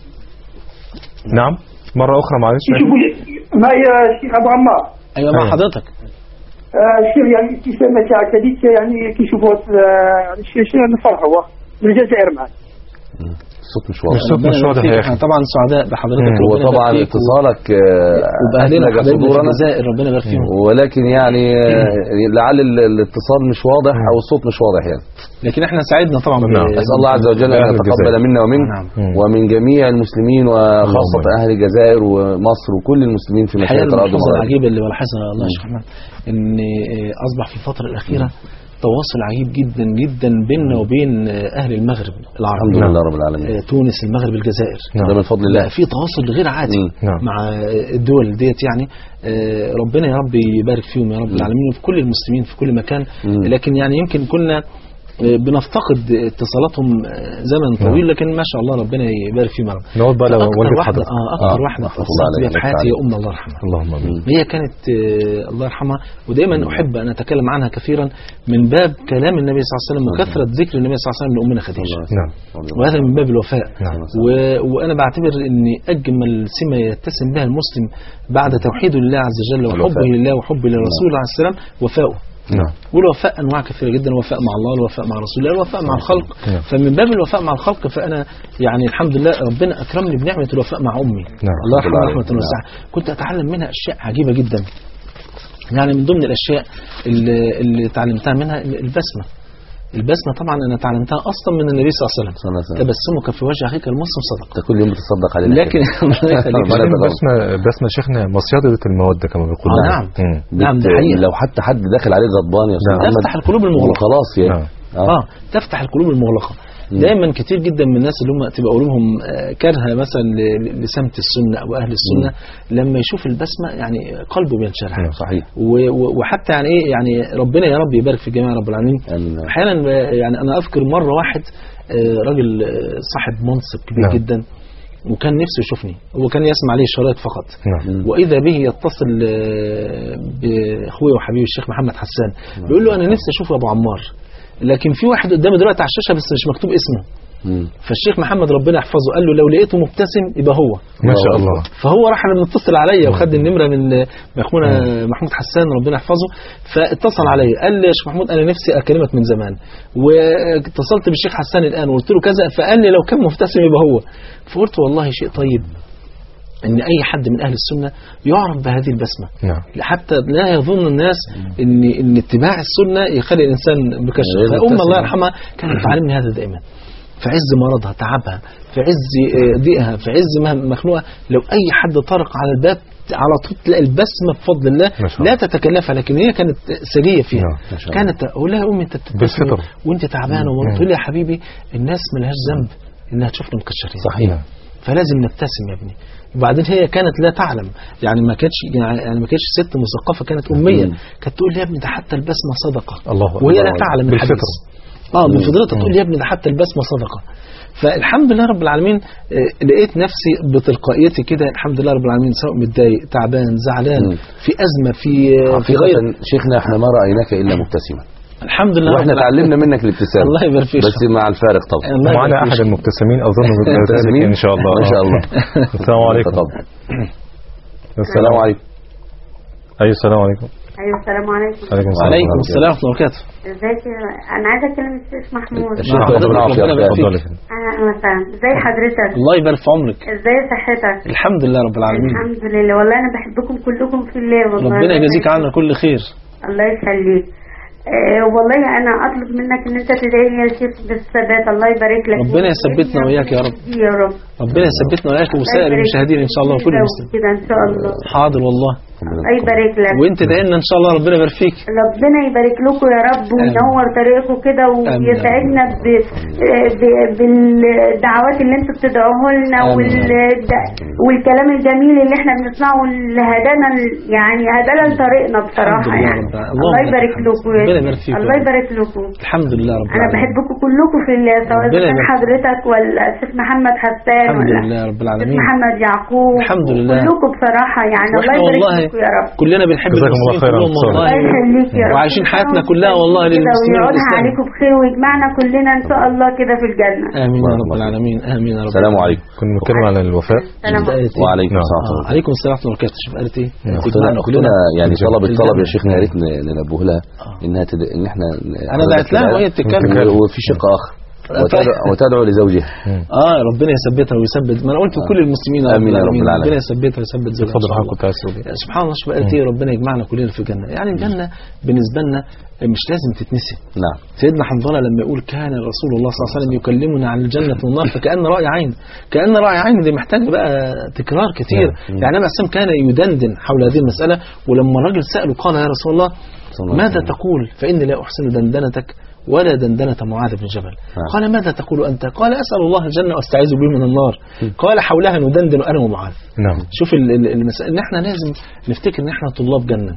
نعم مره اخرى معلش يشوفوا ما يا شيخ ابو عمار ايوه مع أيوة. حضرتك آه، شيخ يعني الابتسامة تاعك هذيك يعني كي يشوفوك آه، يعني شيء شيء نفرحوا من الجزائر معك الصوت مش مش واضح صوت مش ربنا واضح يبارك يا فيك. اخي احنا طبعا سعداء بحضرتك مم. هو ربنا طبعا يبارك فيك. اتصالك آه، وباهلنا أثلج وحبايبنا في صدورنا الجزائر ربنا يبارك فيهم ولكن يعني آه، لعل ال- الاتصال مش واضح او الصوت مش واضح يعني لكن احنا سعدنا طبعا ب- نعم. اسال الله عز وجل ان بأهل يتقبل الجزائر. منا ومنك نعم. مم. ومن جميع المسلمين وخاصه اللهم اهل الجزائر ومصر وكل المسلمين في الحقيقه مشارق الارض الملحوظه والمغارب العجيبه اللي بلاحظها الله يا شيخ احمد ان آه، اصبح في الفتره الاخيره تواصل عجيب جدا جدا بيننا وبين آه، اهل المغرب العرب الحمد لله رب العالمين آه، تونس المغرب الجزائر ده من فضل الله لا في تواصل غير عادي مم. نعم. مع الدول ديت يعني آه، ربنا يا رب يبارك فيهم يا رب العالمين وفي كل المسلمين في كل مكان مم. لكن يعني يمكن كنا آه، بنفتقد اتصالاتهم آه، زمن طويل لكن ما شاء الله ربنا يبارك فيهم يا رب نقعد بقى لو أكتر والدة واحدة حضرتك اه اكتر آه، واحدة رحمة الله اثرت بيها عليك في حياتي هي وعليك. ام الله يرحمها اللهم امين هي كانت آه، الله يرحمها ودايما احب ان اتكلم عنها كثيرا من باب كلام النبي صلى الله عليه وسلم وكثره ذكر النبي صلى الله عليه وسلم لامنا خديجه نعم وهذا من باب الوفاء نعم. و... وانا بعتبر ان اجمل سمه يتسم بها المسلم بعد توحيده لله عز وجل وحبه الوفاء. لله وحبه للرسول عليه السلام وفاؤه نعم والوفاء انواع كثيره جدا الوفاء مع الله الوفاء مع رسول الله الوفاء مع الخلق نعم. فمن باب الوفاء مع الخلق فانا يعني الحمد لله ربنا اكرمني بنعمه الوفاء مع امي نعم. الله يرحمها نعم. رحمه واسعه كنت اتعلم منها اشياء عجيبه جدا يعني من ضمن الاشياء اللي, اللي تعلمتها منها البسمه البسمه طبعا انا تعلمتها اصلا من النبي صلى الله عليه وسلم صلى الله عليه وسلم. تبسمك في وجه اخيك المسلم صدقه انت كل يوم بتصدق علينا لكن كده. الله يخليك. ربنا لكن يتقبل. بسمة بسمة شيخنا مصيدة المودة كما بيقولون آه، نعم. مم. نعم ده بت- حقيقه لو حتى حد داخل عليه غضبان يا استاذ نعم. محمد تفتح القلوب المغلقه خلاص يعني نعم. اه تفتح القلوب المغلقه دايما كتير جدا من الناس اللي هم تبقى قلوبهم آه، كارهه مثلا ل- لسمت السنه او اهل السنه لما يشوف البسمه يعني قلبه بينشرح نعم. صحيح و- و- وحتى يعني ايه يعني ربنا يا رب يبارك في الجميع يا رب العالمين آمين. احيانا آه، يعني انا اذكر مره واحد آه، راجل آه، صاحب منصب كبير نعم. جدا وكان نفسه يشوفني هو كان يسمع عليه شرايط فقط نعم واذا به يتصل آه، باخوي وحبيبي الشيخ محمد حسان بيقول له انا نفسي اشوف ابو عمار لكن في واحد قدامي دلوقتي على الشاشه بس مش مكتوب اسمه مم. فالشيخ محمد ربنا يحفظه قال له لو لقيته مبتسم يبقى هو ما شاء الله فهو راح لما اتصل عليا وخد النمره من من اخونا محمود حسان ربنا يحفظه فاتصل عليا قال لي يا شيخ محمود انا نفسي اكلمك من زمان واتصلت بالشيخ حسان الان وقلت له كذا فقال لي لو كان مبتسم يبقى هو فقلت والله شيء طيب ان اي حد من اهل السنه يعرف بهذه البسمه نعم حتى لا يظن الناس ان ان اتباع السنه يخلي الانسان بكشف غير فام مبتسم. الله يرحمها كانت تعلمني هذا دائما في عز مرضها تعبها في عز آه، ضيقها في عز ما مخنوقه لو اي حد طرق على الباب على طول تلاقي البسمه بفضل الله ما شاء الله. لا تتكلفها لكن هي كانت سجيه فيها نعم، ما شاء الله. كانت اقول لها يا امي انت بتبتسمي بالفطر. وانت تعبانه مم. تقول لي يا حبيبي الناس ملهاش ذنب انها تشوفنا مكشرين صحيح فلازم نبتسم يا ابني وبعدين هي كانت لا تعلم يعني ما كانتش يعني ما كانتش ست مثقفه كانت اميه مم. كانت تقول لي يا ابني ده حتى البسمه صدقه الله أكبر. وهي لا تعلم بالفطرة. الحديث اه بفطرتها تقول لي يا ابني ده حتى البسمه صدقه فالحمد لله رب العالمين آه، لقيت نفسي بتلقائيتي كده الحمد لله رب العالمين سواء متضايق تعبان زعلان مم. في ازمه في آه، في غير حقيقة شيخنا احنا ما رأيناك إلا مبتسما الحمد لله واحنا رب العالمين. تعلمنا منك الابتسام الله يبارك فيك بس مع الفارق طبعا الله يبارك ومعنا فيك. احد المبتسمين اظن بذلك مبتسمين؟ ان شاء الله ما شاء الله السلام عليكم تفضل السلام عليكم اي السلام عليكم ايوه السلام عليكم عليكم السلام وعليكم السلام ورحمه الله وبركاته ازيك يا- انا عايزه اكلم الشيخ محمود الشيخ نعم. ربنا يعافيك ربنا يبارك اتفضلي فيك. اهلا وسهلا ازي حضرتك الله يبارك في عمرك ازاي صحتك الحمد لله رب العالمين الحمد لله والله انا بحبكم كلكم في الله والله ربنا يجازيك عنا كل خير الله يخليك آه والله انا اطلب منك ان انت تدعي لي يا شيخ بالثبات الله يبارك لك ربنا يثبتنا وإياك يا رب. يا رب ربنا يثبتنا وياك وسائر المشاهدين ان شاء الله وكل المسلمين كده ان شاء الله حاضر والله الله يبارك لك وانت دعينا ان شاء الله ربنا يبارك فيك ربنا يبارك لكم يا رب وينور طريقكم كده ويسعدنا ب- ب- بالدعوات اللي انتوا بتدعوه لنا آمين. وال- والكلام الجميل اللي احنا بنسمعه اللي هدانا يعني هدانا لطريقنا بصراحه الحمد لله يعني رب العالمين. الله اللهم يبارك لك لكم الحمد. يا ربنا شيخ. يبارك فيك الله يا رب. يبارك لكم الحمد لله رب انا العالمين بحبكم كلكم في الله سواء ربنا كان يبارك. حضرتك ولا الشيخ محمد حسان الحمد ولا لله رب الشيخ العالمين محمد يعقوب الحمد لله. كلكم بصراحه يعني الله واحنا يبارك والله لكم يا رب كلنا بنحب جزاكم الله المسلمين خيرا كلهم أستاذ. والله الله يخليك يا رب وعايشين حياتنا كلها والله كده للمسلمين ويعودها والإسلام. عليكم بخير ويجمعنا كلنا ان شاء الله كده في الجنه امين يا بارك رب الله العالمين امين يا رب السلام عليكم كنا بنتكلم على الوفاء سلام قالت إيه؟ وعليكم نعم. السلام آه. ورحمة الله. عليكم السلام ورحمه الله وبركاته شوف قالت ايه اختنا تجمعنا اختنا يعني كلنا طلبت في طلب الجنة. يا شيخنا يا ريت ن- ننبه لها انها تد... ان احنا انا دعيت لها وهي بتتكلم و- وفي شق اخر وتدعو, وتدعو لزوجها اه ربنا يثبتها ويثبت ما انا قلت كل المسلمين يا آمين يا رب العالمين. ربنا يثبتها ويثبت زوجها اتفضل إن شاء حضرتك الله. كنت عايز تقول ايه سبحان الله شوف قالت ايه ربنا يجمعنا كلنا في الجنه يعني الجنه بالنسبه لنا مش لازم تتنسي نعم سيدنا حنظله لما يقول كان رسول الله صلى الله عليه وسلم يكلمنا عن الجنه والنار فكان راي عين كان راي عين دي محتاجه بقى تكرار كتير نعم. يعني النبي عليه كان يدندن حول هذه المساله ولما الراجل ساله قال يا رسول الله صلى الله عليه ماذا وسلم. تقول فاني لا احسن دندنتك ولا دندنة معاذ بن جبل نعم. قال ماذا تقول أنت قال أسأل الله الجنة وأستعيذ به من النار قال حولها ندندن أنا ومعاذ نعم شوف ال- ال- المسألة ان احنا لازم نفتكر ان احنا طلاب جنة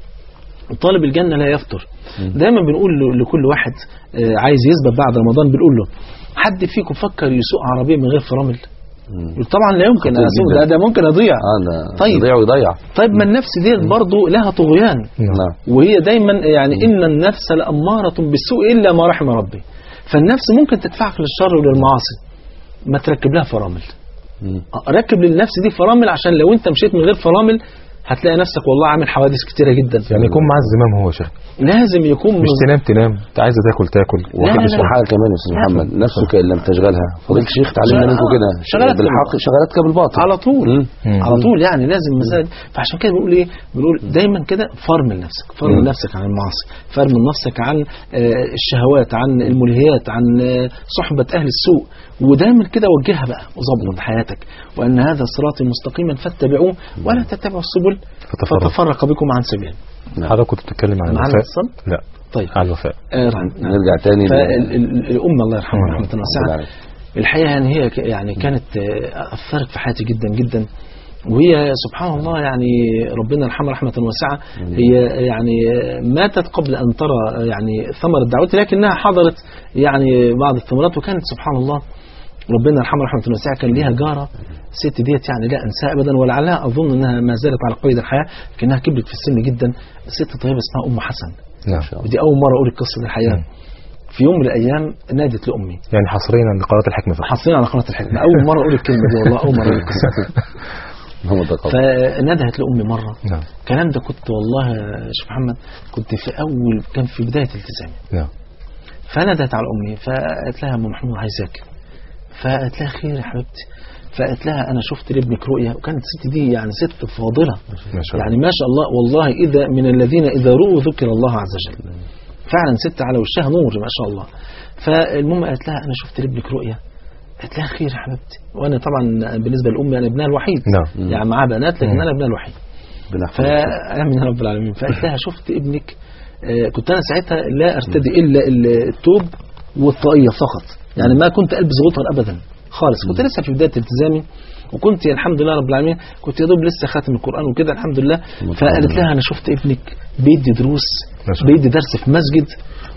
طالب الجنة لا يفطر دايما بنقول ل- لكل واحد آه، عايز يثبت بعد رمضان بنقول له حد فيكم فكر يسوق عربية من غير فرامل مم. طبعا لا يمكن خطير أسوق جدا. ده, ده ممكن أضيع اه ده طيب. يضيع ويضيع طيب ما النفس ديت برضه لها طغيان نعم وهي دايما يعني إن النفس لأمارة بالسوء إلا ما رحم ربي فالنفس ممكن تدفعك للشر وللمعاصي ما تركب لها فرامل مم. ركب للنفس دي فرامل عشان لو انت مشيت من غير فرامل هتلاقي نفسك والله عامل حوادث كتيره جدا يعني يكون معاه الزمام هو يا شيخ لازم يكون مش تنام تنام انت عايزه تاكل تاكل لا، واحد لا، اسمه لا. حاجه كمان يا استاذ محمد نفسك ان لم تشغلها فضيله الشيخ تعلمنا شغال- منكم كده شغلاتك بالحق شغلاتك بالباطل على طول مم. مم. على طول يعني لازم مسائل فعشان كده بنقول ايه بنقول دايما كده فرمل نفسك فرمل مم. نفسك عن المعاصي فرمل نفسك عن آه، الشهوات عن الملهيات عن آه، صحبة اهل السوء ودايما كده وجهها بقى وظبط حياتك وان هذا صراطي مستقيما فاتبعوه ولا تتبعوا السبل فتفرق. فتفرق بكم عن سبيله حضرتك كنت بتتكلم عن معنا الوفاء اتصال لا طيب عن الوفاء آه، نعم. نرجع تاني ل- فالأمة الله يرحمها مم. رحمة واسعة الحقيقة يعني هي ك- يعني كانت آه، أثرت في حياتي جدا جدا وهي سبحان الله يعني ربنا يرحمها رحمة واسعة هي يعني آه، ماتت قبل أن ترى آه، يعني ثمرة دعوتي لكنها حضرت يعني بعض الثمرات وكانت سبحان الله ربنا يرحمها رحمة واسعة كان ليها جارة ست ديت يعني لا أنساها أبدا ولعلها أظن أنها ما زالت على قيد الحياة لكنها كبرت في السن جدا ست طيبة اسمها أم حسن نعم ودي أول مرة أقول القصة دي الحقيقة في يوم من الأيام نادت لأمي يعني حصريا لقناه الحكمه فقط حاصلين على قناة الحكمة أول مرة أقول الكلمة دي والله أول مرة أقول القصة دي. هو متقبل فندهت لأمي مرة نعم الكلام ده كنت والله يا شيخ محمد كنت في أول كان في بداية التزامي نعم فندهت على أمي فقالت لها يا أم محمود عايزاك فقالت لها خير يا حبيبتي فقالت لها أنا شفت لابنك رؤيا وكانت الست دي يعني ست فاضلة ما شاء الله يعني ما شاء الله والله إذا من الذين إذا رؤوا ذكر الله عز وجل فعلا ست على وشها نور ما شاء الله فالمهم قالت لها أنا شفت لابنك رؤيا قالت لها خير يا حبيبتي وأنا طبعا بالنسبة لأمي أنا ابنها الوحيد نعم يعني معاه بنات لكن أنا ابنها الوحيد بنحفظ فآمين يا رب العالمين فقالت لها شفت ابنك آه، كنت أنا ساعتها لا أرتدي إلا التوب والطاقية فقط يعني ما كنت ألبس غطر أبدا خالص كنت لسه في بداية التزامي وكنت الحمد لله رب العالمين كنت يا دوب لسه خاتم القرآن وكده الحمد لله فقالت لها أنا شفت ابنك بيدي دروس ما شاء الله. بيدي درس في مسجد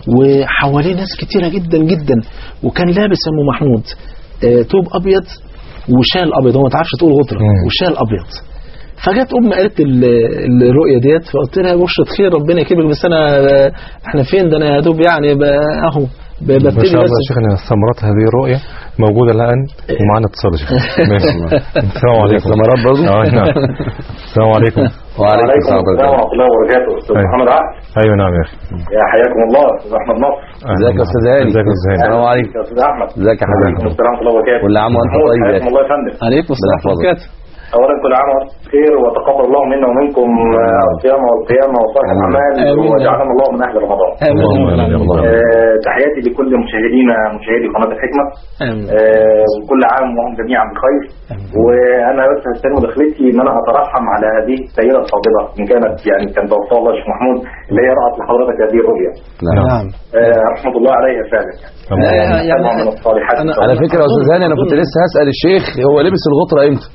وحواليه ناس كتيرة جدا جدا وكان لابس يا أم محمود آه، توب أبيض وشال أبيض هو ما تعرفش تقول غطرة مم. وشال أبيض فجت ام قالت ال- الرؤيه ديت فقلت لها بشرة خير ربنا يكرمك بس انا احنا فين ده انا يا دوب يعني ب- اهو ب- ما ببتدي شاء الله بس يا شيخنا ثمرات هذه الرؤية موجودة الآن ومعنا اتصال يا شيخ ماشي. السلام عليكم ثمرات برضو؟ اه نعم السلام عليكم وعليكم السلام ورحمة الله ورحمه الله وبركاته استاذ أيوة. محمد عقل ايوه نعم يا اخي يا حياكم الله استاذ احمد نصر ازيك يا استاذ هاني ازيك يا استاذ هاني السلام عليكم يا استاذ احمد ازيك يا حبيبي وعليكم السلام ورحمه الله وبركاته كل عام وانت محمود، طيب يا حياكم اخي الله يا فندم عليكم السلام ورحمه الله يحفظك. وبركاته اولا كل عام وانتم بخير وتقبل الله منا ومنكم آه، الصيام والقيام وصالح آمين. الاعمال آمين. وجعلنا الله من اهل رمضان اللهم آمين يا الله. آه، تحياتي لكل مشاهدينا مشاهدي قناه الحكمه امين آه، وكل عام وهم جميعا بخير وانا بس هستلم مداخلتي ان انا اترحم على هذه السيده الفاضله ان كانت يعني كان توفاها الله الشيخ محمود اللي هي رأت لحضرتك هذه الرؤيه نعم نعم آه، رحمه الله عليها فعلا الله آه، يعينك. يعني طبعا من الصالحات أنا- على فكرة يا استاذ هاني انا كنت لسه هسأل الشيخ هو لبس الغطرة امتى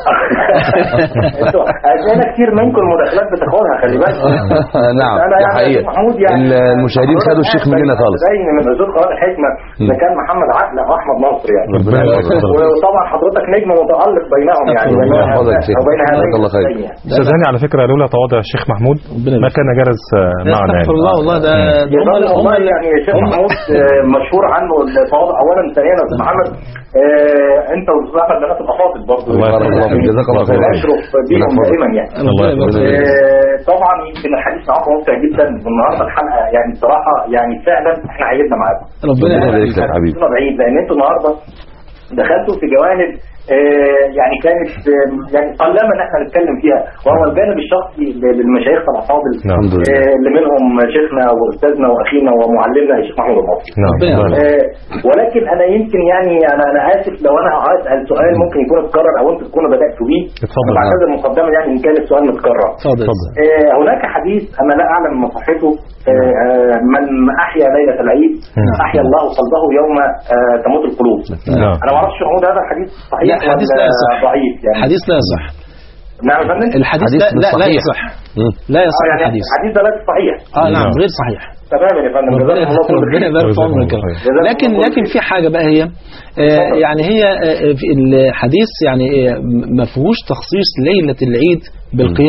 انتوا انا كتير منكم المداخلات بتاخدها خلي بالك نعم انا دي يعني حقيقة محمود يعني ال- المشاهدين خدوا الشيخ مننا خالص زي من اسود قناه الحكمه اذا كان محمد عقل او احمد نصر يعني ربنا يحفظك. وطبعا حضرتك نجم متالق بينهم يعني بين ربنا يحفظك يا شيخ. وبين هذين جزاك الله خير. الاثنين يعني. استاذ هاني على فكرة لولا تواضع الشيخ محمود ربنا ما كان جلس آه، لا معنا استغفر يعني الله والله ده ده هم يظل هم والله يعني الشيخ محمود آه، مشهور عنه التواضع اولا ثانيا يا استاذ محمد آه، انت والاستاذ احمد بنات الافاضل برضه الله بارك الله فيك جزاك الله خير اشرف بيهم دائما يعني الله ربنا يحفظك. يبارك فيك. آه، طبعا يمكن الحديث معاكم ممتع جدا والنهارده الحلقه يعني بصراحه يعني فعلا احنا عيدنا معاكم ربنا ربنا يبارك يبارك فيك. لك حبيبي كنا بعيد لان انتوا النهارده دخلتوا في جوانب آه، يعني كانت آه، يعني قلما ان احنا نتكلم فيها وهو الجانب الشخصي للمشايخ الافاضل نعم. الحمد لله آه، اللي منهم شيخنا واستاذنا واخينا ومعلمنا الشيخ محمود المصري نعم ربنا الله يحفظك. آه، ولكن انا يمكن يعني انا انا اسف لو انا اسال سؤال ممكن يكون اتكرر او انتوا تكونوا بداتوا بيه اتفضل. بعتذر مقدما يعني ان كان السؤال متكرر اتفضل اتفضل. آه، هناك حديث انا لا اعلم من صحته آه، آه، من احيا ليله العيد نعم. احيا الله قلبه يوم آه، تموت القلوب نعم انا ما اعرفش محمود هذا الحديث صحيح لا، حديث ولا لا يصح. ضعيف يعني حديث لا يصح نعم يا فندم الحديث حديث لا مش لا, لا صحيح. يصح مم. لا آه، يصح يعني الحديث الحديث ده ليس صحيح اه نعم نعم. غير صحيح تماما يا فندم ربنا جزاكم الله كل ربنا خير. يبارك في جزاكم عمرك الله خير. جزاكم لكن الله لكن خير. في حاجه بقى هي آه، يعني هي آه، في الحديث يعني آه، ما فيهوش تخصيص ليله العيد بالقيام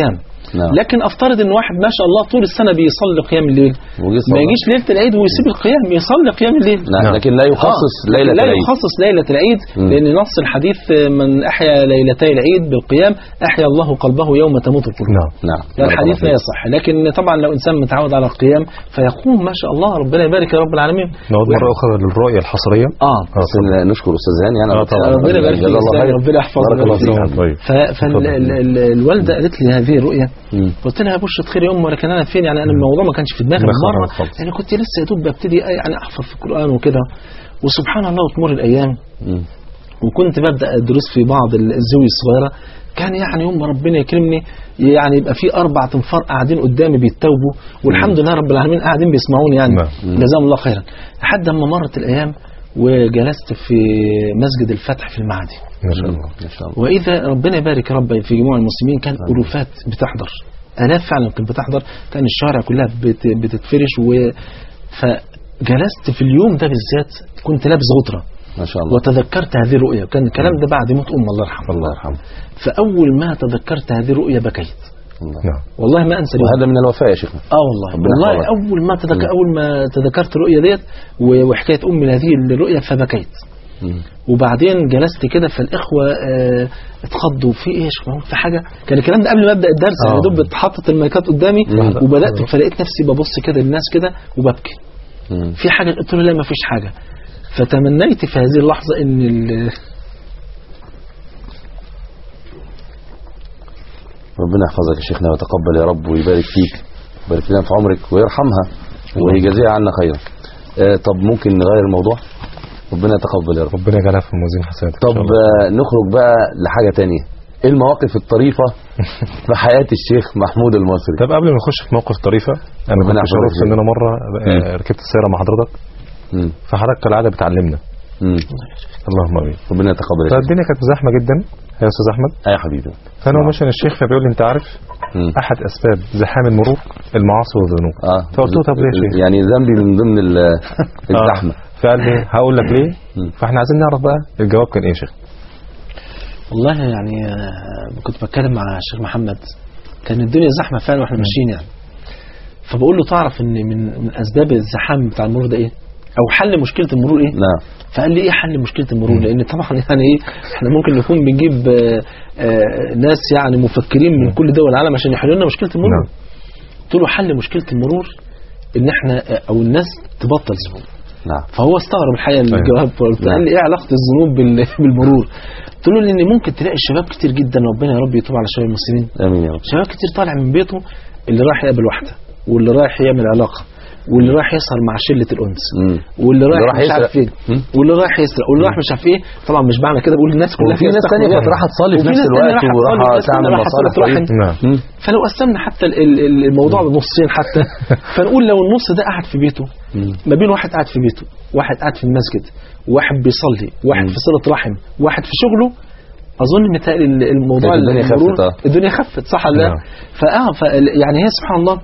نعم. لكن افترض ان واحد ما شاء الله طول السنه بيصلي قيام الليل وجه ما صلاة. يجيش ليله العيد ويسيب القيام يصلي قيام الليل نعم. لكن لا يخصص آه. ليلة لا العيد يخصص ليلة العيد مم. لأن نص الحديث آه، من أحيا ليلتي العيد بالقيام أحيا الله قلبه يوم تموت القلوب نعم نعم لا الحديث لا يصح لكن طبعا لو إنسان متعود على القيام فيقوم ما شاء الله ربنا يبارك يا رب العالمين نعود مرة أخرى للرؤية الحصرية آه بس نشكر استاذ هاني يعني آه طبعا. ربنا يبارك فيك جزاه الله إسلام، خير. ربنا يحفظك بارك الله ويبارك فيك فيك. طيب فالوالدة قالت لي هذه الرؤية مم. قلت لها يا بشرة خير يوم ولكن أنا فين يعني أنا الموضوع ما كانش في دماغي ما من مرة خالص خالص. يعني كنت لسه يا دوب ببتدي يعني أحفظ في القرآن وكده وسبحان الله وتمر الأيام مم. وكنت ببدا ادرس في بعض الزوي الصغيره كان يعني يوم ما ربنا يكرمني يعني يبقى في اربع تنفار قاعدين قدامي بيتوبوا والحمد لله رب العالمين قاعدين بيسمعوني يعني نعم. جزاهم الله خيرا لحد ما مرت الايام وجلست في مسجد الفتح في المعادي ما شاء الله ما شاء الله واذا ربنا يبارك يا رب في جموع المسلمين كان الوفات بتحضر الاف فعلا كانت بتحضر كان الشارع كلها بت- بتتفرش و فجلست في اليوم ده بالذات كنت لابس غطره ما شاء الله وتذكرت هذه الرؤيا كان الكلام ده بعد موت أم الله يرحمها الله يرحمه فأول ما تذكرت هذه الرؤيا بكيت الله. نعم والله ما أنسى اليوم. وهذا من الوفاء يا شيخنا اه والله ربنا والله يحفظك. أول ما تذكر أول ما تذكرت الرؤيا ديت و- وحكاية أمي هذه الرؤيا فبكيت مم. وبعدين جلست كده فالإخوة آه، اتخضوا في إيه يا شيخ محمود؟ في حاجة كان الكلام ده قبل ما أبدأ الدرس آه. يعني دوب اتحطت المايكات قدامي مم. وبدأت فلقيت نفسي ببص كده للناس كده وببكي مم. في حاجة قلت له لا ما فيش حاجة فتمنيت في هذه اللحظة ان ال- ربنا يحفظك يا شيخنا ويتقبل يا رب ويبارك فيك ويبارك لنا في عمرك ويرحمها ويجازيها عنا خيرا آه طب ممكن نغير الموضوع ربنا يتقبل يا رب ربنا يجعلها في موازين حسناتك إن طب شاء الله. آه نخرج بقى لحاجة تانية ايه المواقف الطريفة في حياة الشيخ محمود المصري طب قبل ما نخش في موقف طريفة انا ربنا كنت يحفظك شرفت ان فيك. انا مرة آه، ركبت السيارة مع حضرتك مم. فحضرتك كالعادة بتعلمنا مم. اللهم امين ربنا يتقبل يا شيخ. فالدنيا كانت زحمة جدا يا استاذ احمد آه يا حبيبي فانا وماشي أنا الشيخ فبيقول لي انت عارف مم. احد اسباب زحام المرور المعاصي والذنوب اه فقلت له طب ليه يا شيخ يعني ذنبي من ضمن ال- الزحمة آه. فقال لي هقول لك ليه مم. فاحنا عايزين نعرف بقى الجواب كان ايه يا شيخ والله يعني آه، كنت بتكلم مع الشيخ محمد كان الدنيا زحمه فعلا واحنا ماشيين يعني فبقول له تعرف ان من من اسباب الزحام بتاع المرور ده ايه او حل مشكله المرور ايه نعم فقال لي ايه حل مشكله المرور لان طبعا يعني ايه احنا ممكن نكون بنجيب آه، آه، ناس يعني مفكرين من كل دول العالم عشان يحلوا لنا مشكله المرور نعم. قلت له حل مشكله المرور ان احنا آه، او الناس تبطل ذنوب نعم فهو استغرب الحقيقه الجواب قلت قال لي ايه علاقه الذنوب بال- بالمرور قلت له لان ممكن تلاقي الشباب كتير جدا ربنا يا رب يتوب على شباب المسلمين امين يا رب شباب كتير طالع من بيته اللي رايح يقابل واحده واللي رايح يعمل علاقه واللي رايح يسهر مع شله الانس مم. واللي رايح, رايح مش عارف يسرق. فين مم. واللي رايح يسرق واللي رايح مش عارف ايه طبعا مش معنى كده بقول الناس كلها وفي كده ناس استغفر تانية الله. كانت رايحة تصلي في وفي نفس ناس تانية الوقت رايحة تصلي، ورايحة وناس تانية تعمل رايحة مصالح تصلي رحم. طيبة. نعم مم. فلو قسمنا حتى ال- ال- ال- الموضوع بنصين حتى فنقول لو النص ده قاعد في بيته مم. ما بين واحد قاعد في بيته واحد قاعد في المسجد واحد بيصلي واحد مم. في صلة رحم واحد في شغله اظن متهيألي ال- الموضوع كانت الدنيا المرور- خفت، آه. الدنيا خفت صح ولا لا نعم. فاه ف يعني هي سبحان الله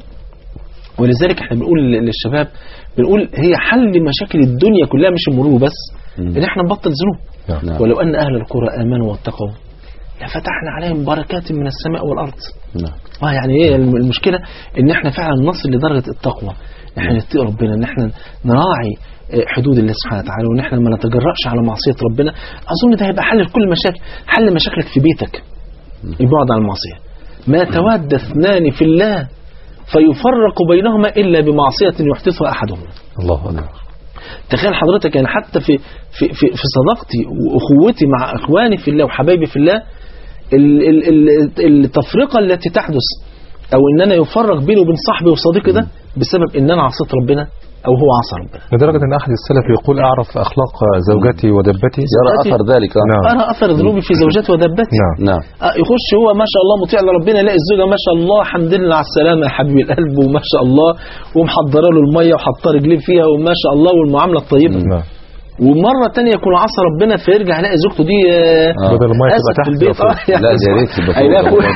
ولذلك احنا بنقول للشباب بنقول هي حل مشاكل الدنيا كلها مش المرور بس مم. ان احنا نبطل ذنوب نعم. ولو ان اهل القرى امنوا واتقوا لفتحنا عليهم بركات من السماء والارض نعم اه يعني ايه الم- المشكله ان احنا فعلا نصل لدرجه التقوى ان احنا نتقي ربنا ان احنا نراعي آه، حدود الله سبحانه وتعالى وان احنا ما نتجرأش على معصيه ربنا اظن ده هيبقى حل لكل المشاكل حل مشاكلك في بيتك البعد عن المعصيه ما تواد اثنان في الله فيفرق بينهما الا بمعصيه يحدثها احدهما الله اكبر تخيل حضرتك يعني حتى في في في, في صداقتي واخوتي مع اخواني في الله وحبايبي في الله ال- ال- ال- التفرقه التي تحدث او ان انا يفرق بيني وبين صاحبي وصديقي ده بسبب ان انا عصيت ربنا او هو عصى ربنا لدرجة ان احد السلف يقول اعرف اخلاق زوجتي ودبتي يرى اثر ذلك آه. نعم. انا اثر ذنوبي في زوجتي ودبتي نعم نعم آه، يخش هو ما شاء الله مطيع لربنا يلاقي الزوجه ما شاء الله الحمد لله على السلامه يا حبيب القلب وما شاء الله ومحضره له الميه وحاطه رجليه فيها وما شاء الله والمعامله الطيبه نعم ومره تانية يكون عصى ربنا فيرجع يلاقي زوجته دي آه، آه. بدل المية آسف تبقى في تحت البيت يبقى فوق. آه، يعني لا ده يا ريت يبقى فوق. هيلاقي فوق.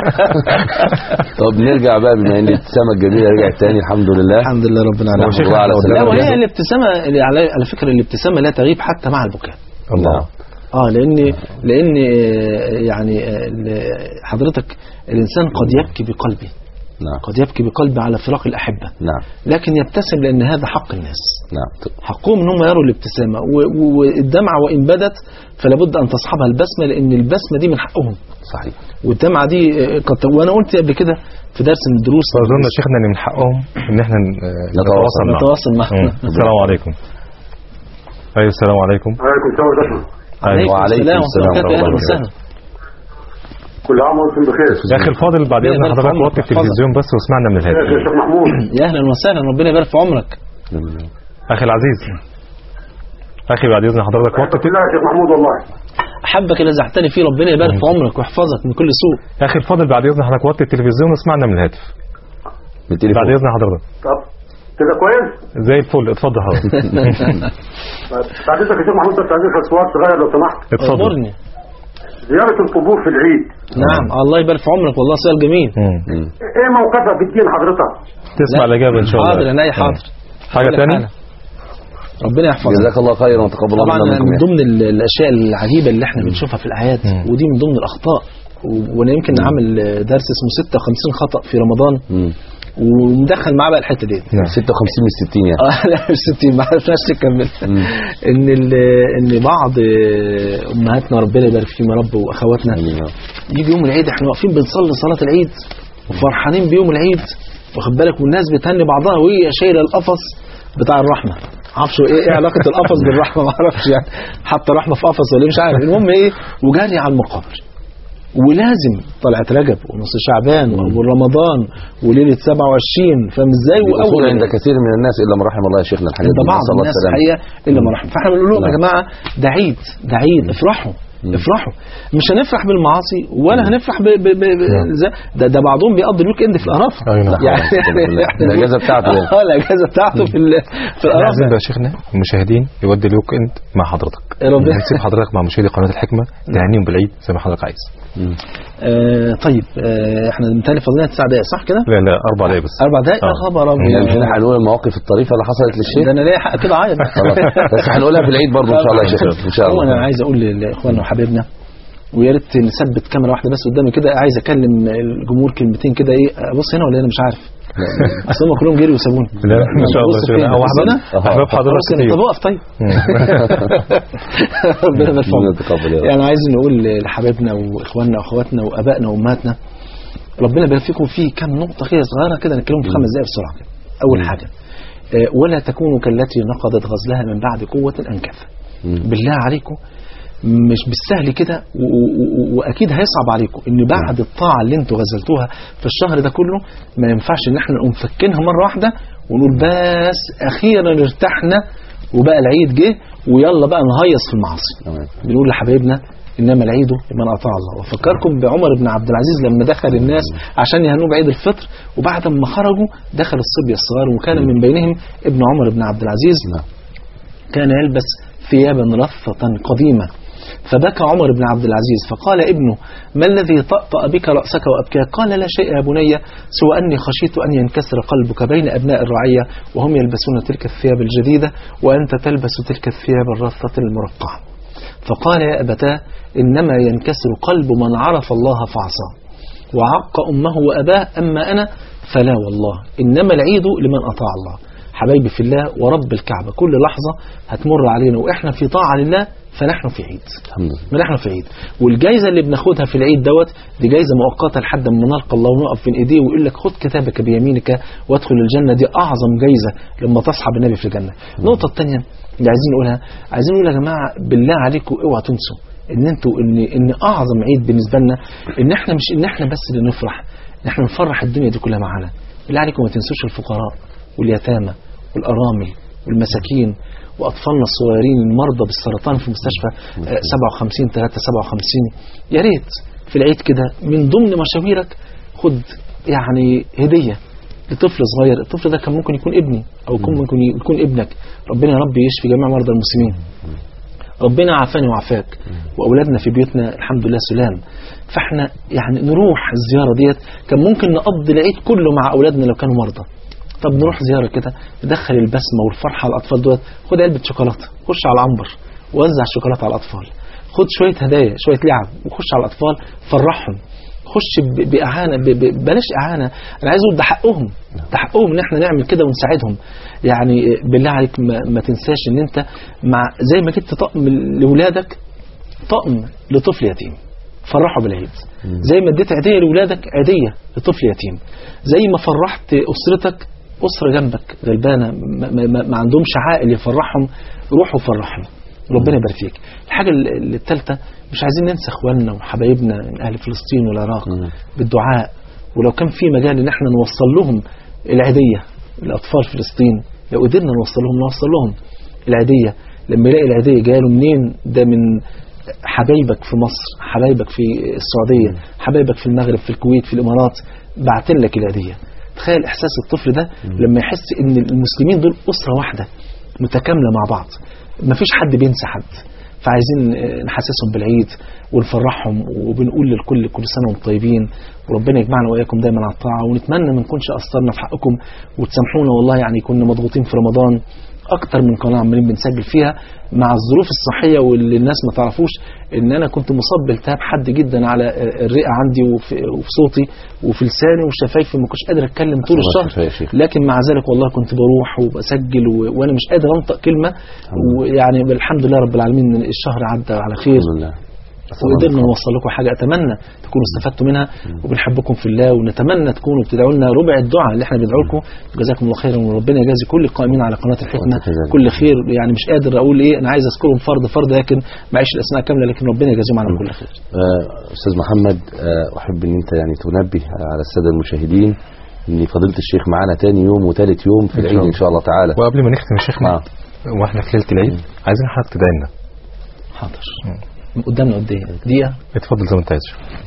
طب نرجع بقى بما ان الابتسامه الجميله رجعت تاني الحمد لله الحمد لله رب نحمد العالمين الله على لا سلامة وهي الجسد. الابتسامه اللي على على فكره الابتسامه لا تغيب حتى مع البكاء الله نعم. اه لان لان آه، يعني آه، ال- حضرتك الانسان قد يبكي بقلبه نعم قد يبكي بقلبه على فراق الاحبه نعم لكن يبتسم لان هذا حق الناس نعم حقهم ان هم يروا الابتسامه و- و- والدمعه وان بدت فلا بد ان تصحبها البسمه لان البسمه دي من حقهم صحيح والدمعه دي آه، قد وانا قلت قبل كده في درس من الدروس فاظن يا شيخنا ان من حقهم ان احنا ن- نتواصل معهم. نتواصل معهم. مم. السلام عليكم ايوه السلام عليكم عليكم السلام ورحمة أيوة. وعليكم السلام السلام ورحمه الله ورحمة اهلا الله وسهلا كل عام وانتم بخير يا اخي الفاضل بعد اذن ربنا يبارك حضرتك في وطي عمرك التلفزيون بس واسمعنا من يا الهاتف شيخ محمود يا اهلا وسهلا ربنا يبارك في عمرك اخي العزيز اخي بعد اذن حضرتك وطي بسم الله يا شيخ محمود والله احبك اللي زعتني فيه ربنا يبارك في عمرك ويحفظك من كل سوء يا اخي الفاضل بعد اذن حضرتك وطي التلفزيون واسمعنا من الهاتف من التليفون بعد اذن حضرتك طب كده كويس زي الفل اتفضل حضرتك بعد اذنك يا شيخ محمود بس عايز اسال سؤال صغير لو سمحت اتفضل امرني زيارة القبور في العيد نعم الله يبارك في عمرك والله سؤال جميل مم. مم. ايه موقفها في الدين حضرتك؟ تسمع لا. الاجابه ان شاء الله حاضر انا حاضر حاجه حاضر تاني حالا. ربنا يحفظك جزاك الله خيرا وتقبل الله طبعا منا من منكم يا ضمن ال- الاشياء العجيبه اللي احنا بنشوفها في الاعياد مم. ودي من ضمن الاخطاء و- وانا يمكن عامل درس اسمه 56 خطا في رمضان مم. ومدخل معاه بقى الحته دي 56 من 60 يعني اه لا مش 60 ما عرفناش نكمل مم. ان ال- ان بعض آه، امهاتنا ربنا يبارك فيهم يا رب واخواتنا آمين. يجي يوم العيد احنا واقفين بنصلي صلاه العيد وفرحانين بيوم العيد واخد بالك والناس بتهني بعضها وهي شايله القفص بتاع الرحمه معرفش ايه ايه علاقه القفص بالرحمه ما اعرفش يعني حتى رحمه في قفص ولا إيه مش عارف المهم ايه وجاري على المقابر ولازم طلعت رجب ونص شعبان واول رمضان وليله 27 فاهم ازاي واول واول عند كثير من الناس الا من رحم الله يا شيخنا الحاجات ده دي بعض نسأل الله الناس السلامة. الحقيقه الا ما رحم فاحنا بنقول لهم يا نعم. جماعه ده عيد ده عيد افرحوا افرحوا مش هنفرح بالمعاصي ولا هنفرح ب... ب... ب... ب... زي- ده ده بعضهم بيقضي الويك اند في القرافه أي نعم. يعني بالله. الأجازة بتاعته يعني. اه الاجازه بتاعته في ال... في احنا عايزين القرافه بقى يا شيخنا المشاهدين يودي الويك اند مع حضرتك يا رب. نسيب حضرتك مع مشاهدي قناه الحكمه تهنيهم بالعيد زي ما حضرتك عايز آه طيب آه احنا متهيألي فاضلنا تسع دقائق صح كده؟ لا لا اربع دقايق بس اربع دقائق يا آه. خبر يعني مش ابيض احنا هنقول المواقف الطريفة اللي حصلت للشيخ ده انا ليا حق كده عايز خلاص. بس هنقولها في العيد برضه ان شاء الله يا شيخ ان شاء هو انا الله عايز اقول لاخواننا وحبايبنا ويا ريت نثبت كاميرا واحده بس قدامي كده عايز اكلم الجمهور كلمتين كده ايه ابص هنا ولا انا مش عارف اصل هم كلهم جريوا وسابوني لا لا ما شاء الله بص شيخنا فين؟ هو بص احباب هنا؟ احباب حضرتك خلاص كده. كتير طب اقف طيب مم. ربنا يبارك في عمرك. يتقبل يا رب. يعني عايز نقول لحبايبنا واخواننا واخواتنا وابائنا وامهاتنا ربنا يبارك فيكم في كام نقطه كده صغيره كده نتكلم في خمس دقائق بسرعه كده اول حاجه آه، ولا تكونوا كالتي نقضت غزلها من بعد قوه انكثا بالله عليكم مش بالسهل كده و- و- و- واكيد هيصعب عليكم ان بعد الطاعه اللي انتوا غزلتوها في الشهر ده كله ما ينفعش ان احنا نقوم فكينها مره واحده ونقول بس اخيرا ارتحنا وبقى العيد جه ويلا بقى نهيص في المعاصي تمام. بنقول لحبايبنا انما العيد لمن اطاع الله وفكركم بعمر بن عبد العزيز لما دخل الناس عشان يهنوه بعيد الفطر وبعد ما خرجوا دخل الصبيه الصغار وكان من بينهم ابن عمر بن عبد العزيز نعم. كان يلبس ثيابا رثة قديمة فبكى عمر بن عبد العزيز فقال ابنه ما الذي طأطأ بك رأسك وأبكاك قال لا شيء يا بني سوى أني خشيت أن ينكسر قلبك بين أبناء الرعية وهم يلبسون تلك الثياب الجديدة وأنت تلبس تلك الثياب الرثة المرقعة فقال يا أبتاه إنما ينكسر قلب من عرف الله فعصاه وعق أمه وأباه أما أنا فلا والله إنما العيد لمن أطاع الله حبايبي في الله ورب الكعبة كل لحظة هتمر علينا وإحنا في طاعة لله فنحن في عيد الحمد لله ما نحن في عيد والجائزة اللي بناخدها في العيد دوت دي جائزة مؤقتة لحد ما نلقى الله ونقف بين ايديه ويقول لك خد كتابك بيمينك وادخل الجنة دي أعظم جائزة لما تصحب النبي في الجنة النقطة الثانية اللي عايزين نقولها عايزين نقول يا جماعة بالله عليكم اوعوا تنسوا ان انتوا ان ان اعظم عيد بالنسبة لنا ان احنا مش ان احنا بس اللي نفرح ان احنا نفرح الدنيا دي كلها معانا بالله عليكم ما تنسوش الفقراء واليتامى والارامل والمساكين واطفالنا الصغيرين المرضى بالسرطان في مستشفى آه، 57 3 57 يا ريت في العيد كده من ضمن مشاويرك خد يعني هديه لطفل صغير الطفل ده كان ممكن يكون ابني او يكون ممكن يكون ابنك ربنا يا رب يشفي جميع مرضى المسلمين ربنا عافاني وعافاك واولادنا في بيوتنا الحمد لله سلام فاحنا يعني نروح الزياره ديت كان ممكن نقضي العيد كله مع اولادنا لو كانوا مرضى طب نروح زياره كده ندخل البسمه والفرحه على الاطفال دول خد علبه شوكولاته خش على العنبر وزع الشوكولاته على الاطفال خد شويه هدايا شويه لعب وخش على الاطفال فرحهم خش ب- باعانه ب- ب- بلاش اعانه انا عايز اقول ده حقهم ده حقهم ان احنا نعمل كده ونساعدهم يعني بالله عليك ما, ما تنساش ان انت مع زي ما جبت طقم لاولادك طقم لطفل يتيم فرحه بالعيد زي ما اديت عيديه لاولادك عيديه لطفل يتيم زي ما فرحت اسرتك اسره جنبك غلبانه ما, ما, ما- ما عندهمش عائل يفرحهم روحوا فرحهم ربنا يبارك فيك الحاجه ال- الثالثه مش عايزين ننسى اخواننا وحبايبنا من اهل فلسطين والعراق بالدعاء ولو كان في مجال ان احنا نوصل لهم العيديه لاطفال فلسطين لو قدرنا نوصل لهم نوصل لهم العيديه لما يلاقي العيديه جايه له منين ده من حبايبك في مصر حبايبك في السعوديه حبايبك في المغرب في الكويت في الامارات بعتين لك العيديه تخيل احساس الطفل ده لما يحس ان المسلمين دول اسره واحده متكامله مع بعض مفيش حد بينسى حد فعايزين آه، نحسسهم بالعيد ونفرحهم وبنقول للكل كل سنه وانتم طيبين وربنا يجمعنا واياكم دايما على الطاعه ونتمنى ما نكونش قصرنا في حقكم وتسامحونا والله يعني كنا مضغوطين في رمضان اكتر من قناه عمالين بنسجل فيها مع الظروف الصحيه واللي الناس ما تعرفوش ان انا كنت مصاب بالتهاب حاد جدا على آه، الرئه عندي وفي, وفي صوتي وفي لساني وشفايفي ما كنتش قادر اتكلم طول الله الشهر يشفيك يا شيخ. لكن مع ذلك والله كنت بروح وبسجل و... وانا مش قادر انطق كلمه ويعني الحمد لله رب العالمين إن الشهر عدى على خير الحمد لله وقدرنا نوصل لكم حاجه اتمنى تكونوا استفدتوا منها وبنحبكم في الله ونتمنى تكونوا بتدعوا لنا ربع الدعاء اللي احنا بندعو لكم جزاكم الله خيرا وربنا يجازي كل القائمين على قناه الحكمه وأنت كذلك. كل خير يعني مش قادر اقول ايه انا عايز اذكرهم فرد فرد لكن معيش الاسماء كامله لكن ربنا يجازيهم على كل خير آه، استاذ محمد آه، احب ان انت يعني تنبه على الساده المشاهدين ان فضيله الشيخ معانا تاني يوم وثالث يوم في العيد ان شاء الله تعالى وقبل ما نختم يا شيخنا آه. واحنا في ليله العيد عايزين حضرتك تدعي لنا حاضر قدامنا قد ايه دقيقه اتفضل زي ما انت عايز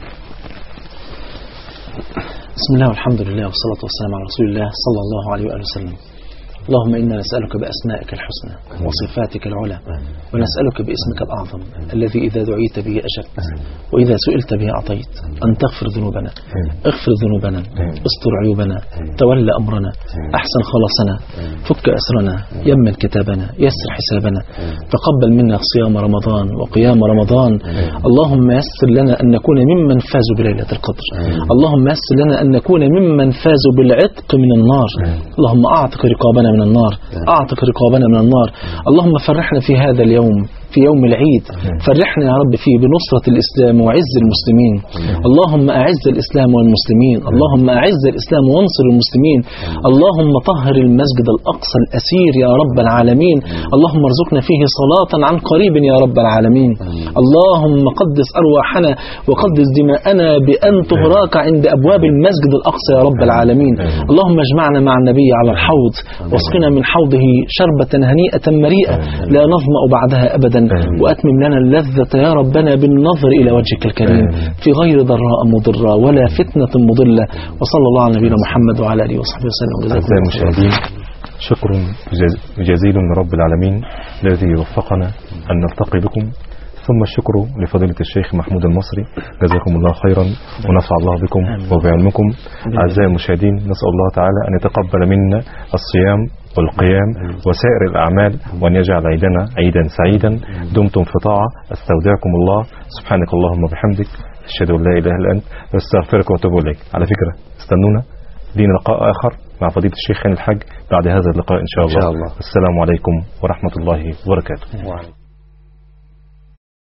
بسم الله والحمد لله والصلاة والسلام على رسول الله صلى الله عليه وآله وسلم اللهم إنا نسألك بأسمائك الحسنى وصفاتك العلى ونسألك باسمك الأعظم الذي إذا دعيت به أجبت وإذا سئلت به أعطيت أن تغفر ذنوبنا اغفر ذنوبنا استر عيوبنا تولى أمرنا أحسن خلاصنا فك أسرنا يمن كتابنا يسر حسابنا تقبل منا صيام رمضان وقيام رمضان اللهم يسر لنا أن نكون ممن فازوا بليلة القدر اللهم يسر لنا أن نكون ممن فازوا بالعتق من النار اللهم أعتق رقابنا من النار أعتق رقابنا من النار اللهم فرحنا في هذا اليوم في يوم العيد فرحنا يا رب فيه بنصرة الإسلام وعز المسلمين اللهم أعز الإسلام والمسلمين اللهم أعز الإسلام وانصر المسلمين اللهم طهر المسجد الأقصى الأسير يا رب العالمين اللهم ارزقنا فيه صلاة عن قريب يا رب العالمين اللهم قدس أرواحنا وقدس دماءنا بأن تهراك عند أبواب المسجد الأقصى يا رب العالمين اللهم اجمعنا مع النبي على الحوض واسقنا من حوضه شربة هنيئة مريئة لا نظمأ بعدها أبدا وأتمم لنا اللذة يا ربنا بالنظر إلى وجهك الكريم في غير ضراء مضرة ولا فتنة مضلة وصلى الله على نبينا محمد وعلى آله وصحبه وسلم وجزاكم أعزائي الله خيرا. المشاهدين شكر جز- جزيل من رب العالمين الذي وفقنا أن نلتقي بكم ثم الشكر لفضيلة الشيخ محمود المصري جزاكم الله خيرا ونفع الله بكم وبعلمكم أعزائي المشاهدين نسأل الله تعالى أن يتقبل منا الصيام والقيام وسائر الأعمال وأن يجعل عيدنا عيدا سعيدا دمتم في طاعة استودعكم الله سبحانك اللهم وبحمدك أشهد أن لا إله إلا أنت أستغفرك وأتوب إليك على فكرة استنونا لينا لقاء آخر مع فضيلة الشيخ خان الحاج بعد هذا اللقاء إن شاء الله, إن شاء الله. السلام عليكم ورحمة الله وبركاته وعليكم